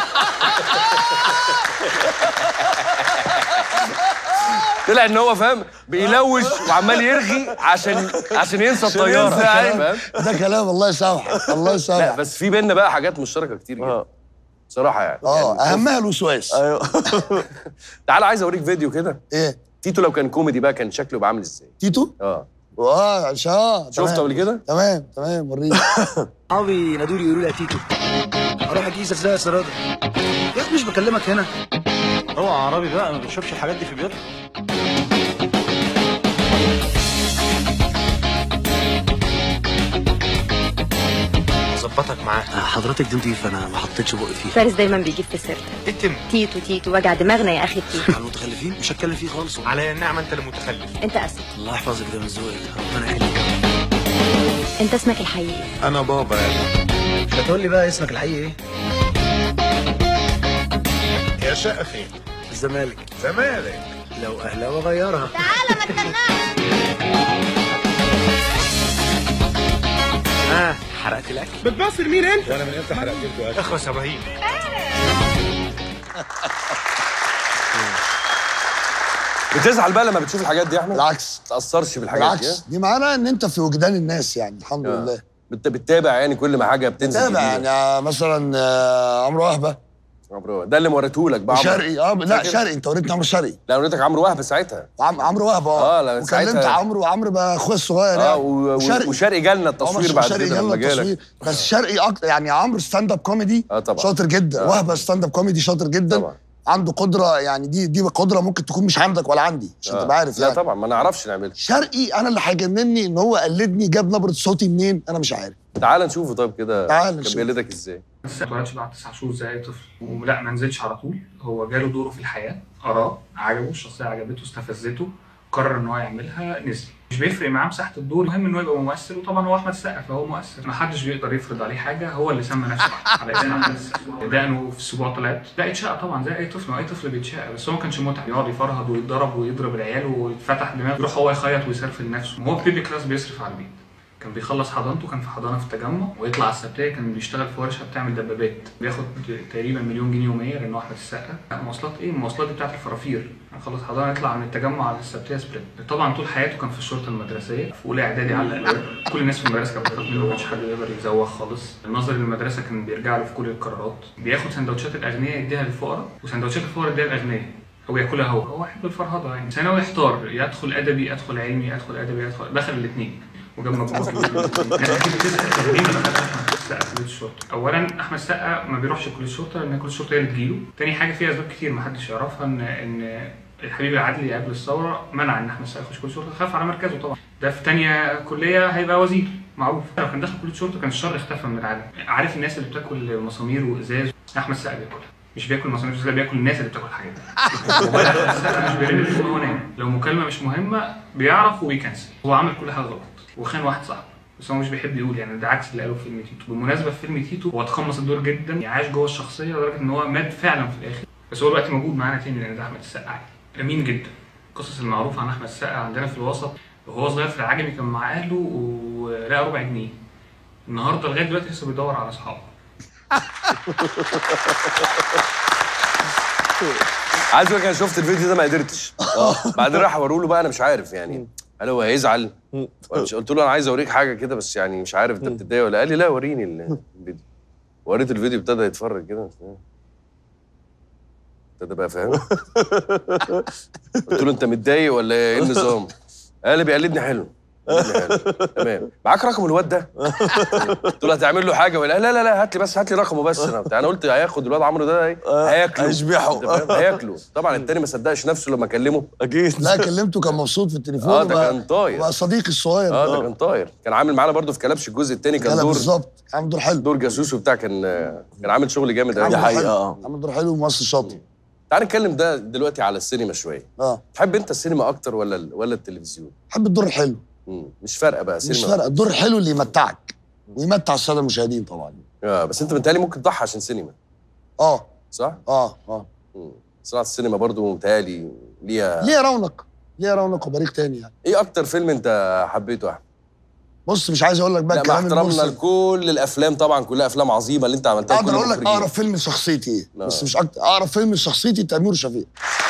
طلع ان هو فاهم بيلوش وعمال يرغي عشان عشان ينسى الطياره ينسى، فاهم؟ ده كلام الله يسامحك الله لا يسامحك بس في بينا بقى حاجات مشتركه كتير جدا اه بصراحه يعني اه يعني اهمها الوسواس ايوه تعال عايز اوريك فيديو كده ايه تيتو لو كان كوميدي بقى كان شكله يبقى عامل ازاي تيتو اه اه عشان اه شفته تمام. قبل كده تمام تمام وريني صحابي نادوا لي يقولوا لي يا تيتو اروح اجيزك ازاي يا سراده يا اخي مش بكلمك هنا هو عربي بقى ما بيشوفش الحاجات دي في بيوتنا اظبطك معاه حضرتك دي نضيف انا ما حطيتش بقي فيه فارس دايما بيجيب في سيرتك اتم تيتو تيتو وجع دماغنا يا اخي تيتو على المتخلفين مش هتكلم فيه خالص على النعمه انت اللي متخلف انت اسد الله يحفظك ده من ذوقك ربنا يهديك انت اسمك الحقيقي انا بابا يعني مش هتقول لي بقى اسمك الحقيقي ايه يا شقة فين؟ الزمالك زمالك لو اهلاوي غيرها ها حرقت الاكل بتبصر مين انت؟ وانا من امتى حرقت لكم اكل؟ اخوة ابراهيم بتزعل بقى لما بتشوف الحاجات دي يا احمد؟ ما بالعكس تتاثرش بالحاجات دي بالعكس دي معناها ان انت في وجدان الناس يعني الحمد آه. لله انت بتتابع يعني كل ما حاجه بتنزل تابع جديدة. يعني آه، مثلا آه، عمرو وهبه عمرو ده اللي وريته لك بقى عمرو. شرقي اه لا فاكر؟ شرقي انت وريتني عمرو شرقي لا وريتك عمرو وهب ساعتها وعم عمرو وهبه آه، اه لا، وكلمت ساعتها- عمرو وعمرو بقى اخويا الصغير اه يعني و- و- وشرقي جالنا التصوير بعد شرقي كده جالنا لما جالك التصوير بس شرقي اكتر يعني عمرو ستاند اب كوميدي آه، طبعا. شاطر جدا آه. وهبه ستاند اب كوميدي شاطر جدا طبعا. عنده قدره يعني دي دي قدره ممكن تكون مش عندك ولا عندي عشان آه. تبقى عارف لا يعني طبعا ما نعرفش نعملها شرقي انا اللي هيجنني ان هو قلدني جاب نبره صوتي منين انا مش عارف تعال نشوفه طيب كده تعال كان نشوف. بيقلدك ازاي بس ما اتولدش بعد تسع شهور زي اي طفل ولا ما نزلش على طول هو جاله دوره في الحياه قراه عجبه الشخصيه عجبته استفزته قرر ان هو يعملها نزل مش بيفرق معاه مساحه الدور المهم ان هو يبقى ممثل وطبعا هو احمد السقا فهو مؤثر ما حدش بيقدر يفرض عليه حاجه هو اللي سمى نفسه على اسم احمد السقا دقنه في السبوع طلعت لا اتشقى طبعا زي اي طفل ما اي طفل بيتشقى بس هو ما كانش متعب يقعد يفرهد ويتضرب ويضرب العيال ويتفتح دماغه يروح هو يخيط ويسرفل نفسه وهو في بيبي كلاس بيصرف على البيت كان بيخلص حضانته كان في حضانه في التجمع ويطلع على السبتيه كان بيشتغل في ورشه بتعمل دبابات بياخد تقريبا مليون جنيه يوميا لانه احمد السقا لا، مواصلات ايه المواصلات دي بتاعت الفرافير خلص حضانه يطلع من التجمع على السبتيه سبريت طبعا طول حياته كان في الشرطه المدرسيه في اولى اعدادي علق الباب كل الناس في المدرسه كانت بتخاف منه ما كانش حد يقدر يزوغ خالص النظر للمدرسه كان بيرجع له في كل القرارات بياخد سندوتشات الاغنياء يديها للفقراء وسندوتشات الفقراء يديها للاغنياء هو ياكلها هو هو يحب الفرهده يعني ثانوي احتار يدخل ادبي ادخل علمي ادخل ادبي ادخل دخل الاثنين وجاب مجموع ناس كتير بتسال طب ليه ما دخلش احمد السقا كليه الشرطه؟ اولا احمد السقا ما بيروحش كليه الشرطه لان كليه الشرطه هي اللي تجيله، تاني حاجه في اسباب كتير ما حدش يعرفها ان ان الحبيب العدلي قبل الثوره منع ان احمد السقا يخش كليه الشرطه خاف على مركزه طبعا ده في تانية كليه هيبقى وزير معروف لو كان دخل كليه الشرطه كان الشر اختفى من العالم عارف الناس اللي بتاكل مسامير وازاز احمد السقا بياكلها مش بياكل مسامير وازاز لا بياكل الناس اللي بتاكل الحاجات دي هو أحمد السقا مش بيرن التليفون وهو نايم لو مكالمه مش مهمه بيعرف وبيكنسل هو عمل كل حاجه غلط وخان واحد صاحبه بس هو مش بيحب يقول يعني ده عكس اللي قاله في فيلم تيتو بالمناسبه في فيلم تيتو هو تقمص الدور جدا عاش جوه الشخصيه لدرجه ان هو مات فعلا في الاخر بس هو دلوقتي موجود معانا تاني لان ده احمد السقا عادي امين جدا القصص المعروفه عن احمد السقا عندنا في الوسط وهو صغير في العجمي كان مع اهله ولقى ربع جنيه النهارده لغايه دلوقتي لسه بيدور على اصحابه عايز اقول لك انا شفت الفيديو ده ما قدرتش بعدين راح اوريه له بقى انا مش عارف يعني هل هو هيزعل ولا مش قلت له انا عايز اوريك حاجه كده بس يعني مش عارف انت بتتضايق ولا قال لي لا وريني ال- الفيديو وريت الفيديو ابتدى يتفرج كده ابتدى بقى فاهم قلت له انت متضايق ولا ايه النظام قال لي بيقلدني حلو بيقلدني حلو تمام معاك رقم الواد ده قلت له هتعمل له حاجه ولا لا لا لا هات لي بس هات لي رقمه بس انا بتاع انا قلت هياخد الواد عمرو ده ايه هياكله هيشبحه. أنت فاهم؟ هياكله طبعا التاني ما صدقش نفسه لما كلمه اكيد لا كلمته كان مبسوط في التليفون اه ده وبقى- كان طاير وبقى صديقي الصغير اه ده كان طاير كان عامل معانا برضو في كلبش الجزء الثاني كان لا دور بالظبط عامل دور حلو دور جاسوس وبتاع كان كان عامل شغل جامد عامل قوي دور حقيقة، حلو. آه. عامل دور حلو وممثل شاطر تعال نتكلم ده دلوقتي على السينما شويه اه تحب انت السينما اكتر ولا ال- ولا التلفزيون بحب الدور الحلو مم. مش فارقه بقى سينما مش فارقه الدور الحلو اللي يمتعك ويمتع الساده المشاهدين طبعا اه بس انت متهيألي ممكن تضحي عشان سينما اه صح؟ اه اه مم. صناعه السينما برضو متهيألي ليها ليه رونق ليه رونق وبريق تاني يعني ايه اكتر فيلم انت حبيته يا احمد؟ بص مش عايز اقول لك بقى لا مع الكلام احترامنا المرسل لكل الافلام طبعا كلها افلام عظيمه اللي انت عملتها اقدر كل اقول لك المخرجين. اقرب فيلم لشخصيتي ايه لا. بس مش اكتر اقرب فيلم لشخصيتي تامر وشفيق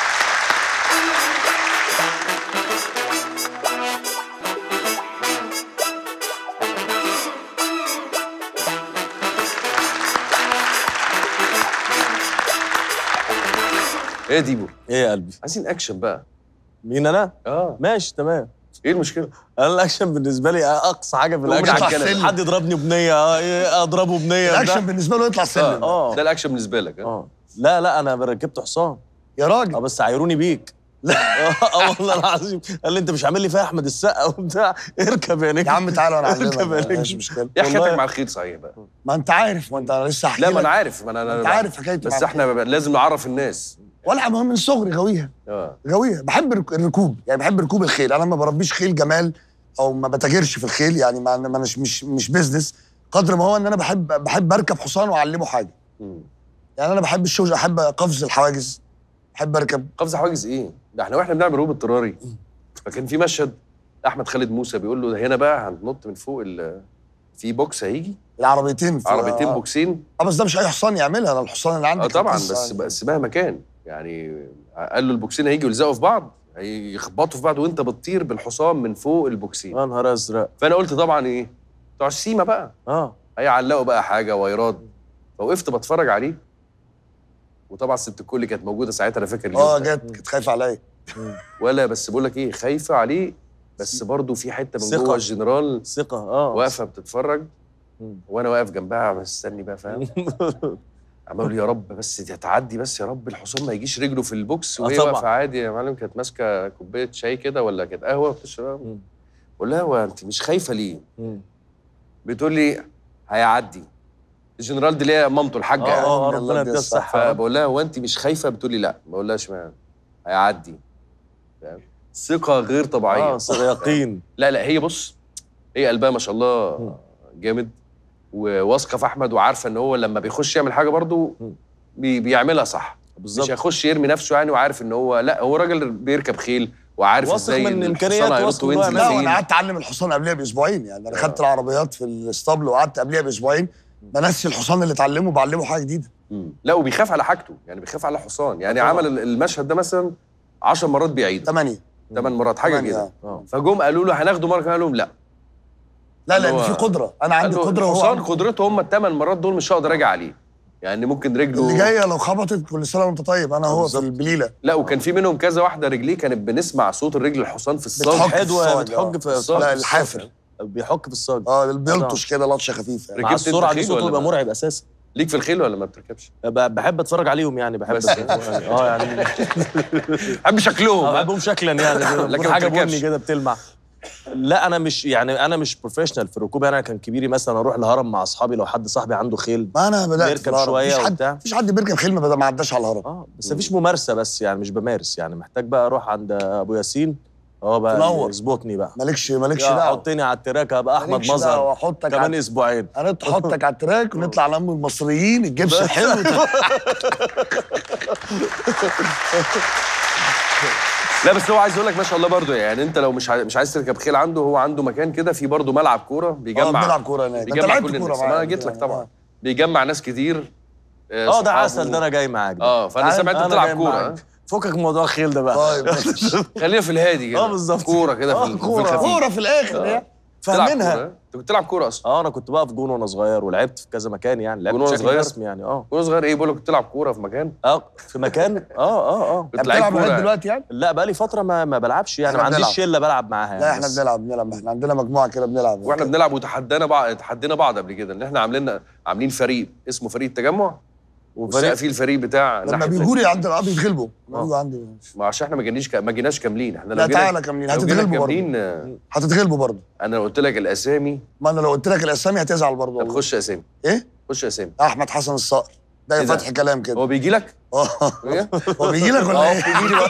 ايه يا ديبو؟ ايه يا قلبي عايزين اكشن بقى مين انا اه ماشي تمام ايه المشكله؟ انا الاكشن بالنسبه لي اقصى حاجه في يطلع الاكشن السلم. حد يضربني بنيه اه إيه، اضربه بنيه الاكشن ده. بالنسبه له يطلع سلم اه ده الاكشن بالنسبه لك اه اه لا لا انا ركبت حصان يا اه راجل بس عايروني بيك اه والله العظيم قال لي انت مش عامل لي فيها احمد السقا وبتاع اركب يا نجم يا عم تعالى وانا اركب يا اعلمك نجم مش مشكله ايه حكايتك والله. مع الخيط صحيح بقى ما انت عارف ما انت أنا لسه هحكي لا ما لك. انا عارف ما انا انا انت عارف حكايتي بس مع احنا بقى لازم نعرف الناس ولا مهم من صغري غاويها اه غاويها بحب الرك- الركوب يعني بحب ركوب الخيل انا ما بربيش خيل جمال او ما بتاجرش في الخيل يعني ما ما أناش مش مش بيزنس قدر ما هو ان انا بحب بحب اركب حصان واعلمه حاجه مم. يعني انا بحب الشوج احب قفز الحواجز بحب اركب قفز حواجز ايه؟ ده احنا واحنا بنعمل روب اضطراري فكان في مشهد احمد خالد موسى بيقول له هنا بقى هننط من فوق ال في بوكس هيجي العربيتين في- عربيتين آه. بوكسين اه بس ده مش اي حصان يعملها انا الحصان اللي عندي اه كان طبعا قصة بس يعني. بس مهما كان يعني قال له البوكسين هيجوا يلزقوا في بعض هيخبطوا في بعض وانت بتطير بالحصان من فوق البوكسين يا نهار ازرق فانا قلت طبعا ايه بتوع السيما بقى اه هيعلقوا بقى حاجه وايراد فوقفت بتفرج عليه وطبعا الست الكل كانت موجوده ساعتها انا فاكر اليوم اه ده. جت كانت خايفه عليا ولا بس بقول لك ايه خايفه عليه بس برضه في حته من ثقة. جوه الجنرال ثقه اه واقفه بتتفرج مم. وانا واقف جنبها مستني بقى فاهم عمال اقول يا رب بس دي هتعدي بس يا رب الحصان ما يجيش رجله في البوكس آه وهي طبعا. واقفه عادي يا معلم كانت ماسكه كوبايه شاي كده ولا كانت قهوه بتشرب مم. بقول لها هو انت مش خايفه ليه؟ مم. بتقول لي هيعدي الجنرال دي اللي هي مامته الحاجه اه اه الله ربنا يديها يديها الصحة. الصحه فبقول لها هو انت مش خايفه بتقول لي لا ما بقولهاش ما هيعدي فاهم؟ ثقه غير طبيعيه اه صدق يقين لا لا هي بص هي قلبها ما شاء الله جامد وواثقه في احمد وعارفه ان هو لما بيخش يعمل حاجه برضه مم. بي بيعملها صح مش بالظبط هيخش يرمي نفسه يعني وعارف ان هو لا هو راجل بيركب خيل وعارف واثق ازاي من إن إمكانيات، الحصان هينط واثق إن هو وينزل لا يعمل وانا فين. قعدت اعلم الحصان قبلها باسبوعين يعني انا خدت العربيات في الاسطبل وقعدت قبلها باسبوعين بنسي الحصان اللي اتعلمه بعلمه حاجه جديده مم. لا وبيخاف على حاجته يعني بيخاف على الحصان يعني طبعا. عمل ال- المشهد ده مثلا 10 مرات بيعيد ثمانيه ثمان مرات حاجه تمانية، كده اه فجم قالوا له هناخده مره كمان قال لهم لا لا اللي لان هو- في قدره انا عندي قال له قدره وهو الحصان عنده قدرته هم الثمان مرات دول مش هقدر اجي عليه يعني ممكن رجله اللي جايه لو خبطت كل سنه وانت طيب انا هو في بالظبط. البليله لا وكان في منهم كذا واحده رجليه كانت بنسمع صوت الرجل الحصان في الصاج بتحك. حدوه الصاج، بتحك آه. في الصاج. لا في الحافر الصاج. بيحك في الصاج اه اللي بيلطش كده لطشه خفيفه يعني. ركبت مع أنت السرعه دي خيل صوته ولا بيبقى ما؟ مرعب اساسا ليك في الخيل ولا ما بتركبش؟ ب- بحب اتفرج عليهم يعني بحب بس. يعني اه يعني بحب شكلهم اه ها؟ بحبهم شكلا يعني لكن لكن ما حاجه بتركبش. بني كده بتلمع لا انا مش يعني انا مش بروفيشنال في الركوب يعني انا كان كبيري مثلا اروح الهرم مع اصحابي لو حد صاحبي عنده خيل ما انا بدات نركب في الهرم. شوية مفيش حد وبتاع. مفيش حد بيركب خيل ما بدا- ما عداش على الهرم اه بس مفيش ممارسه بس يعني مش بمارس يعني محتاج بقى اروح عند ابو ياسين هو بقى تنور. يظبطني بقى مالكش مالكش يا دعوه حطني على التراك ابقى احمد مالكش دعوة، مظهر احطك كمان على اسبوعين انا احطك على التراك ونطلع نم المصريين الجبس حلو لا بس هو عايز اقول لك ما شاء الله برضه يعني انت لو مش عاي- مش عايز تركب خيل عنده هو عنده مكان كده في برضه ملعب كوره اه بيجمع بنلعب كوره هناك انت بيجمع لعبت كل كوره الناس ما معايا انا جيت لك يعني. طبعا آه. بيجمع ناس كتير اه ده صحابه. عسل ده انا جاي معاك ده. اه فانا تعال، سامع انت أنا بتلعب جاي كوره معاك. ها؟ فكك من موضوع الخيل ده بقى طيب خلينا في الهادي كده اه بالظبط. كوره كده في آه، ال- في كورة. الخفيف كوره في الاخر يعني تلعب فاهمينها كورة، ها؟ انت كنت بتلعب كوره اصلا اه انا كنت بقى في جون وانا صغير ولعبت في كذا مكان يعني لعبت جون وأنا بشكل صغير؟ رسمي يعني اه كوره صغير ايه بقول لك كنت بتلعب كوره في مكان اه في مكان اه اه اه كنت لعيب بتلعب لغايه كوره دلوقتي يعني لا بقى لي فتره ما ما بلعبش يعني إحنا ما عنديش بنلعب. شله بلعب معاها يعني لا احنا بس. بنلعب بنلعب احنا عندنا مجموعه كده بنلعب واحنا بنلعب وتحدانا بعض تحدينا بعض قبل كده ان احنا عاملين عاملين فريق اسمه فريق التجمع وفريق في الفريق بتاع لما ناحية- بيجوا لي عند اه بيتغلبوا لما بيجوا عندي ما عشان احنا ما جيناش ك- ما جيناش كاملين احنا لو لا جينا- تعالى كاملين لو جينا هتتغلبوا برضه كاملين آه، هتتغلبوا برضه انا لو قلت لك الاسامي ما انا لو قلت لك الاسامي هتزعل برضه طب والله خش اسامي ايه خش اسامي احمد حسن الصقر ده إيه ده؟ فتح كلام كده هو بيجي لك؟ اه إيه؟ هو بيجي لك ولا اه ايه؟ بيجي لي بقى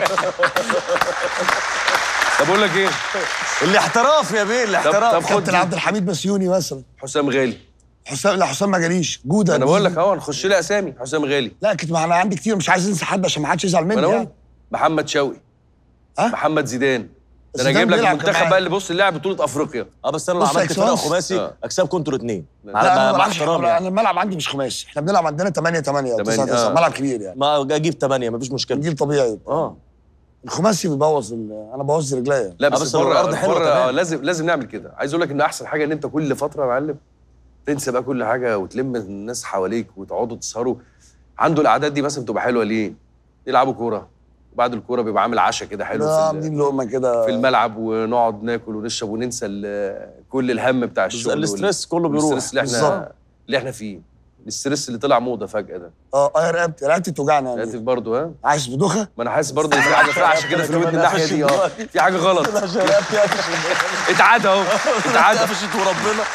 طب اقول لك ايه؟ الاحتراف يا بيه طب الاحتراف طب خد كابتن دي. عبد الحميد بسيوني مثلا حسام غالي حسام لا حسام ما جاليش جوده انا بقول بيجي. لك اهو نخش لي اسامي حسام غالي لا كنت ما انا عندي كتير مش عايز انسى حد عشان ما حدش يزعل ما مني انا يعني اقول محمد شوقي ها؟ محمد زيدان ده انا زيدان جايب لك بيلعب كان المنتخب معايا. بقى اللي بص اللي لعب بطوله افريقيا اه بس انا لو بص عملت يا فرقه إكسلانس. خماسي آه. اكسب كنتوا الاثنين لا، لا انا ما مع بلعبش احترامي انا يعني. الملعب عندي مش خماسي احنا بنلعب عندنا 8 8 او 9 تمانية، 9 آه. ملعب كبير يعني ما اجيب ثمانيه مفيش مشكله جيل طبيعي اه الخماسي بيبوظ ال- انا بوظ رجليا لا آه، بس, بس بره لو الأرض حلوة بره تمام. لازم لازم نعمل كده عايز اقول لك ان احسن حاجه ان انت كل فتره يا معلم تنسى بقى كل حاجه وتلم الناس حواليك وتقعدوا تسهروا عنده القعدات دي مثلا بتبقى حلوه ليه؟ يلعبوا كوره وبعد الكوره بيبقى عامل عشاء كده حلو ده في, ال- عاملين لقمه كده في الملعب ونقعد ناكل ونشرب وننسى ال- كل الهم بتاع الشغل وال- الاسترس كله بيروح والستريس اللي احنا بالظبط. اللي احنا فيه الاسترس اللي طلع موضه فجاه ده اه اه يا رقبتي رقبتي توجعني رقبتك يعني برضه ها عايز بدوخه ما انا حاسس برضه ان في حاجه فاحشه كده في الودن الناحيه دي اه في حاجه غلط اتعاد اهو اتعاد قفشت وربنا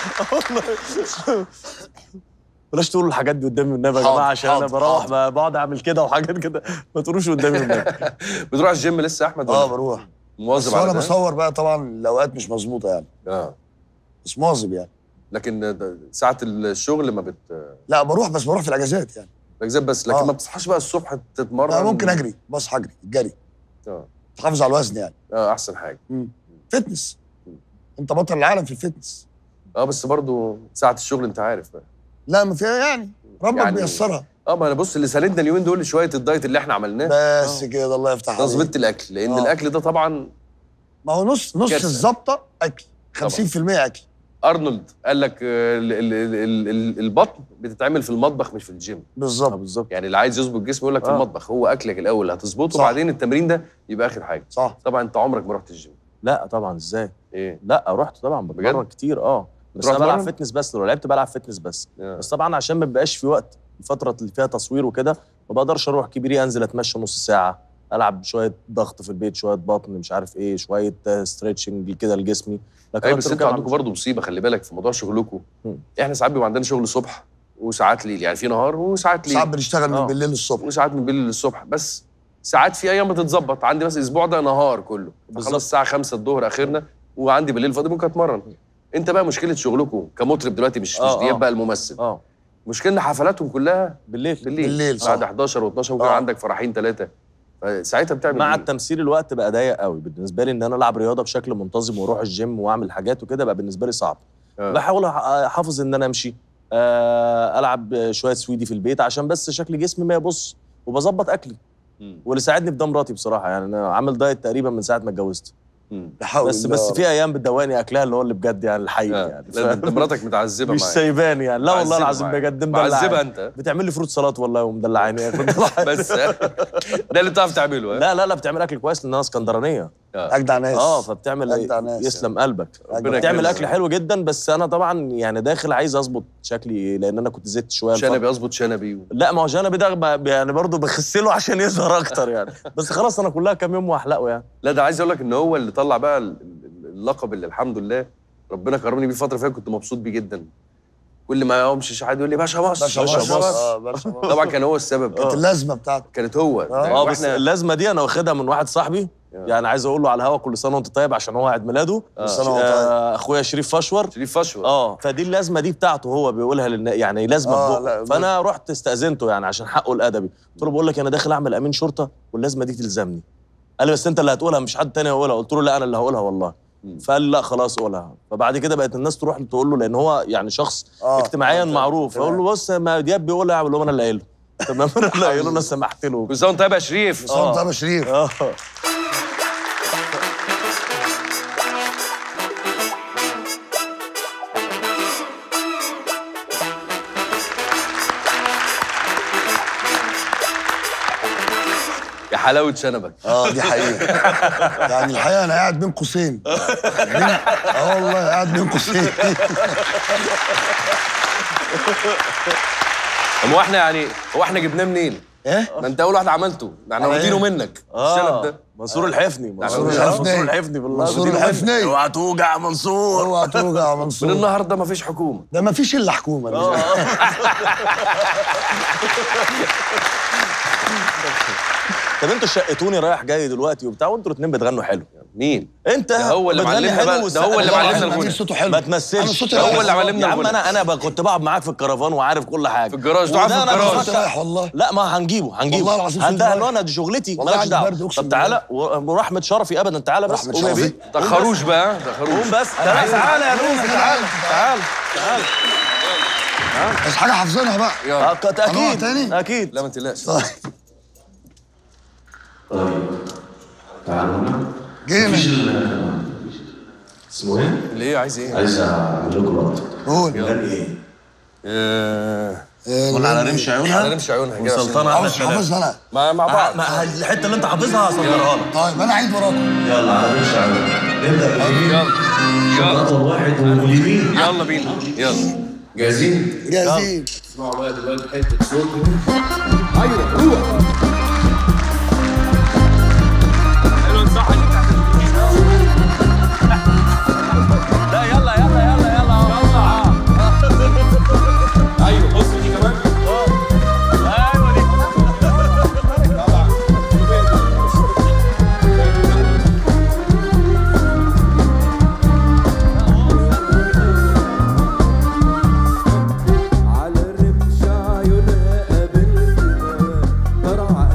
بلاش تقولوا الحاجات دي قدامي والنبي يا حاضر، جماعه عشان انا حاضر، بروح حاضر. ب- بقعد اعمل كده وحاجات كده ما تقولوش قدامي والنبي بتروح الجيم لسه يا احمد اه ولا بروح بس مواظب على انا ده بصور بقى طبعا الاوقات مش مظبوطه يعني اه بس مواظب يعني لكن ده- ساعه الشغل ما بت لا بروح بس بروح في الاجازات يعني الاجازات بس لكن آه. ما بتصحاش بقى الصبح تتمرن لا ممكن اجري بصحى اجري الجري اه تحافظ على الوزن يعني اه احسن حاجه فتنس انت بطل العالم في الفتنس اه بس برضه ساعه الشغل انت عارف بقى لا ما فيها يعني ربك يعني- بيسرها اه ما انا بص اللي ساندنا اليومين دول شويه الدايت اللي احنا عملناه بس كده الله يفتح عليك تظبيط الاكل لان آه. الاكل ده طبعا ما هو نص نص كارثة. الظبطه اكل 50% اكل ارنولد قال لك آه، ال- ال- ال- ال- البطن بتتعمل في المطبخ مش في الجيم بالظبط بالظبط يعني اللي عايز يظبط جسمه يقول لك في آه. المطبخ هو اكلك الاول اللي هتظبطه صح. وبعدين التمرين ده يبقى اخر حاجه صح طبعا انت عمرك ما رحت الجيم لا طبعا ازاي ايه لا رحت طبعا بتمرن بجد؟ كتير اه بس بتروح انا بلعب تتمرن؟ فتنس بس لو لعبت بلعب فتنس بس آه. بس طبعا عشان ما بيبقاش في وقت الفتره اللي فيها تصوير وكده ما بقدرش اروح كبيري انزل اتمشى نص ساعه العب شويه ضغط في البيت شويه بطن مش عارف ايه شويه ستريتشنج كده لجسمي لكن ايوه أكتر بس من انتوا كده ما عندكم برضه مصيبه خلي بالك في موضوع شغلكم مم. احنا ساعات بيبقى عندنا شغل صبح وساعات ليل يعني في نهار وساعات ليل ساعات بنشتغل من آه. بالليل للصبح وساعات من بالليل للصبح بس ساعات في ايام بتتظبط عندي بس الاسبوع ده نهار كله بالظبط. خلاص الساعه 5 الظهر اخرنا وعندي بالليل فاضي ممكن اتمرن انت بقى مشكله شغلكم كمطرب دلوقتي مش آه، مش دياب آه. بقى الممثل اه مشكلة حفلاتهم كلها بالليل بالليل بالليل، بعد صح. 11 و12 ممكن آه. عندك فرحين ثلاثه ساعتها بتعمل مع إيه؟ التمثيل الوقت بقى ضيق قوي بالنسبه لي ان انا العب رياضه بشكل منتظم واروح الجيم واعمل حاجات وكده بقى بالنسبه لي صعب آه. بحاول أح- احافظ ان انا امشي آه، العب شويه سويدي في البيت عشان بس شكل جسمي ما يبص وبظبط اكلي مم. واللي ساعدني في ده مراتي بصراحه يعني انا عامل دايت تقريبا من ساعه ما اتجوزت مم. لا حول بس الله. بس في ايام بتدوقني اكلها اللي هو اللي بجد يعني الحقيقي آه. يعني لا، ده انت مراتك متعذبه مش معاك سايباني يعني لا والله معذبة العظيم معاك. بجد معذبه مدلعاني انت بتعمل لي فروت سلطات والله ومدلعاني بس ده اللي بتعرف تعمله ها؟ لا لا لا بتعمل اكل كويس لان انا اسكندرانيه آه. اجدع ناس اه فبتعمل أجدع ناس يسلم قلبك ربنا بتعمل يكرمك. اكل حلو جدا بس انا طبعا يعني داخل عايز اظبط شكلي لان انا كنت زدت شويه الفترة- شنبي اظبط شنبي و... لا ما هو جانبي ده ب- يعني برضه بخسله عشان يظهر اكتر يعني بس خلاص انا كلها كام يوم واحلقه يعني لا ده عايز اقول لك ان هو اللي طلع بقى ال- ال- اللقب اللي الحمد لله ربنا كرمني بيه الفتره اللي فاتت كنت مبسوط بيه جدا كل ما امشي شحات يقول لي باشا مصر باشا باشا مصر. مصر اه باشا مصر. طبعا كان هو السبب كانت اللازمه بتاعته كانت هو اه بس واحنا اللازمه دي انا واخدها من واحد صاحبي يعني عايز اقول له على الهوا كل سنه وانت طيب عشان هو عيد ميلاده كل سنة وهو آه، اخويا شريف فشور شريف فشوى اه فدي اللازمه دي بتاعته هو بيقولها للنا يعني لازمه آه، آه لا، فانا رحت استاذنته يعني عشان حقه الادبي قلت له بقول لك انا داخل اعمل امين شرطه واللازمه دي تلزمني قال لي بس انت اللي هتقولها مش حد تاني هيقولها قلت له لا انا اللي هقولها والله فقال لي لا خلاص قولها فبعد كده بقت الناس تروح تقول له لان هو يعني شخص آه، اجتماعيا آه، معروف تمام. فاقول له بص ما دياب بيقولها اقول له انا اللي قايله تمام انا اللي قايله انا سمحت له كل سنه وانت طيب يا شريف صوت ابو شريف اه يا حلاوه شنبك اه دي حقيقه يعني الحقيقه انا قاعد بين قوسين بين- اه والله قاعد بين قوسين طب هو احنا يعني هو احنا جبناه منين؟ ايه ما انت اول واحد عملته احنا على واخدينه إيه؟ منك الشنب اه ده منصور الحفني منصور منصور الحفني الحفني. منصور الحفني بالله منصور واخدينه منك. الحفني. اوعى توجع منصور اوعى توجع من منصور النهارده ما فيش حكومه ده ما فيش الا حكومه آه. طب انتوا شقتوني رايح جاي دلوقتي وبتاع وانتوا الاثنين بتغنوا حلو مين؟ انت ده هو اللي بتغني معلمنا حلو بقى- ده هو اللي والسقف- معلمنا الغنى الغنى. صوته حلو ما انا تمثلش صوتي هو رايح. اللي معلمنا يا عم الغنى. انا انا بقى كنت بقعد معاك في الكرفان وعارف كل حاجه في الجراج، تقعد في وده أنا الجراج. بخش- صوتي رايح والله لا ما هنجيبه هنجيبه والله العظيم صوتي هندهن رايح. انا دي شغلتي والله مالكش عندي دعوه برد، أقسم طب تعالى و- ورحمه شرفي ابدا تعالى بس رحمة قوم يا شرفي. بيه تخروش بقى تخروش قوم بس تعالى تعالى يا لوز تعالى تعالى تعالى بس حاجه حافظينها بقى يلا آه، كت- اكيد تاني؟ اكيد لا ما تقلقش طيب جينا اسمه ايه؟ ليه عايز ايه؟ عايز اعمل لكم لقطه قول غني ايه؟ آه، قول على رمش على عيونها رمش عيونها كده وسلطانه حافظ احمد شلال حافظها انا مع مع بعض مع الحته اللي انت حافظها هصدرها لك طيب انا عيد وراكم يلا على رمش عيونها نبدا بايه؟ يلا يلا رقم واحد واليمين يلا بينا يلا جاهزين؟ جاهزين اسمعوا بقى دلوقتي حته صوت لا يلا يلا يلا يلا ايوه بص دي كمان ايوه دي على الرمش عيونها قابلتها طرع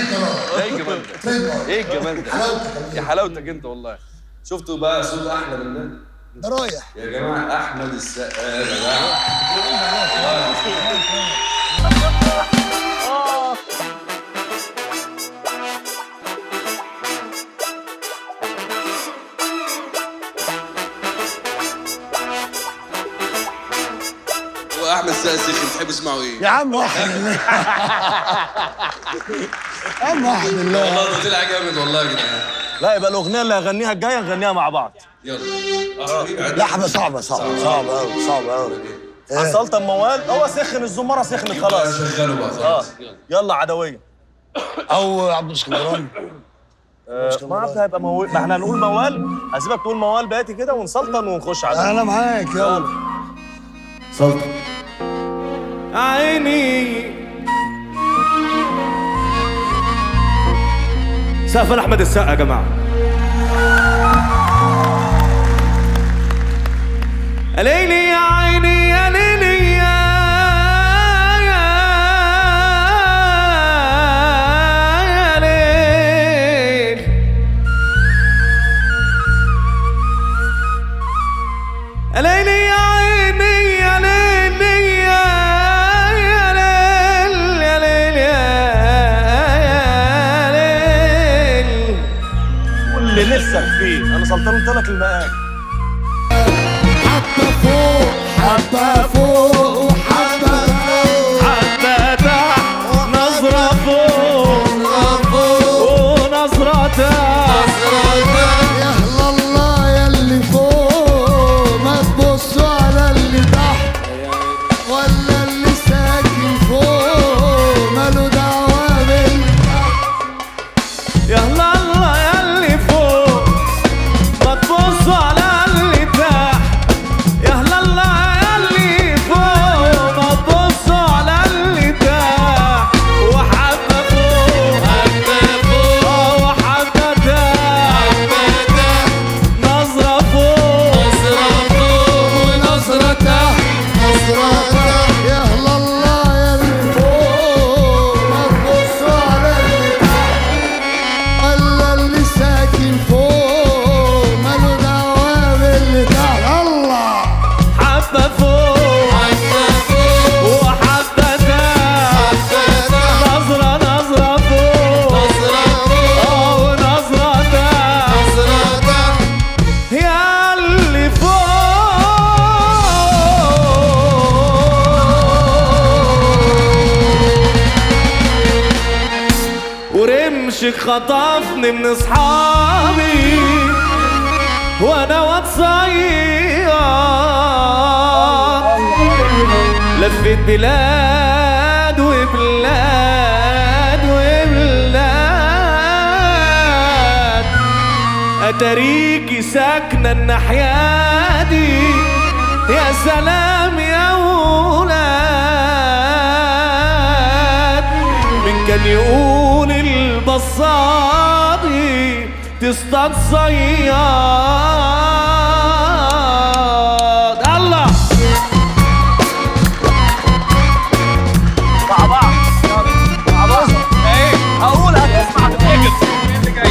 ايه الجمال ده ايه الجمال ده يا حلاوتك انت والله شفتوا بقى صوت احلى من ده ده رايح يا جماعه احمد السقا يا جماعه هو احمد السقا السيخي بتحب تسمعه ايه؟ يا عم واحد الله يا عم واحد الله والله ده طلع جامد والله يا جدعان لا يبقى الاغنيه اللي هغنيها الجايه نغنيها مع بعض يلا اه حبيبي عدي. لا حاجه صعبه صعبه صعبه قوي صعبه قوي سلطان موال هو سخن الزماره سخنت خلاص شغله بقى اه خلاص يلا يلا عدويه او عبد الاسكندراني آه، ما عارف هيبقى موال ما احنا هنقول موال هسيبك تقول موال باتي كده ونسلطن ونخش عدويه انا معاك يلا سلطان عيني سقف احمد السقا يا جماعه يا ليلي يا عيني يا ليلي يا يا ليل يا ليلي يا عيني يا ليلي يا يا ليل يا ليل يا ليل واللي نفسك فيه انا سلطنت لك المقام حبه فوق حبه فوق وحبه حبة تحت نظرة فوق ونظرة تحت يا هلا الله يا اللي فوق ما تبصوا على اللي تحت ولا اللي ساكن فوق ماله دعوه باللي يا الله الله يا اللي فوق ما تبصوا على اللي تحت يا الله الله يا اللي فوق ما تبصوا على اللي تحت وحبة فوق حبة فوق وحبة تحت نظرة فوق نظرة فوق ونظرة تحت نظرة تحت يا هلا الله يا اللي فوق ما تبصوا على اللي تحت ولا اللي ساكن فوق ماله دعوه باللي تحت الله حبة فوق حبة فوق وحبة تحت نظرة نظرة فوق نظرة فوق اه ونظرة تحت نظرة تحت يا اللي فوق ورمشك خطفني من اصحابي وانا واد صغير لفيت بلاد وبلاد وبلاد اتاريكي ساكنه الناحيه دي يا سلام يا ولاد من كان يقول البصادي تصطاد صياد الله مع بعض مع بعض ايه هقول هتسمع تتاجر اللي جاي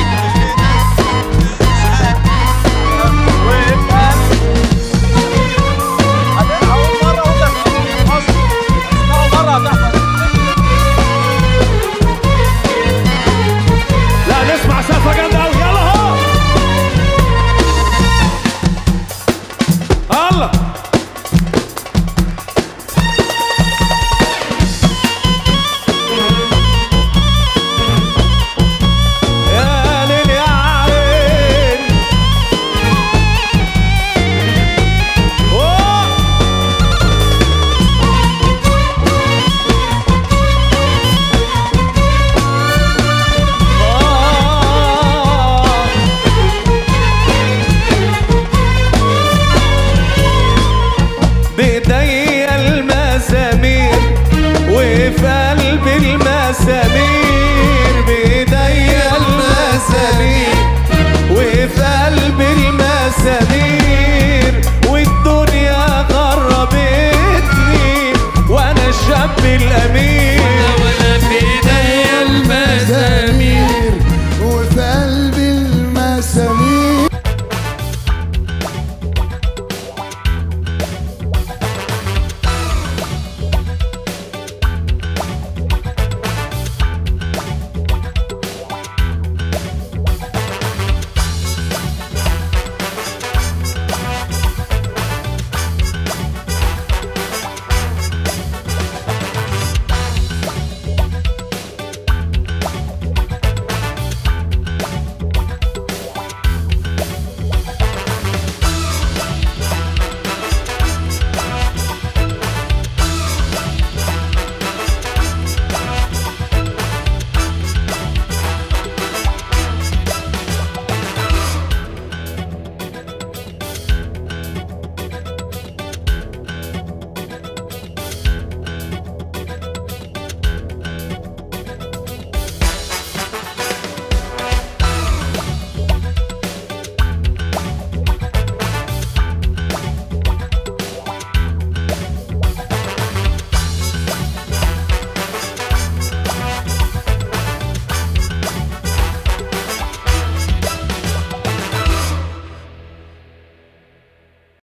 هقول مرة وانت اسمعوا مرة هتحفظ لا نسمع سقفه جامده قوي يلا هو الله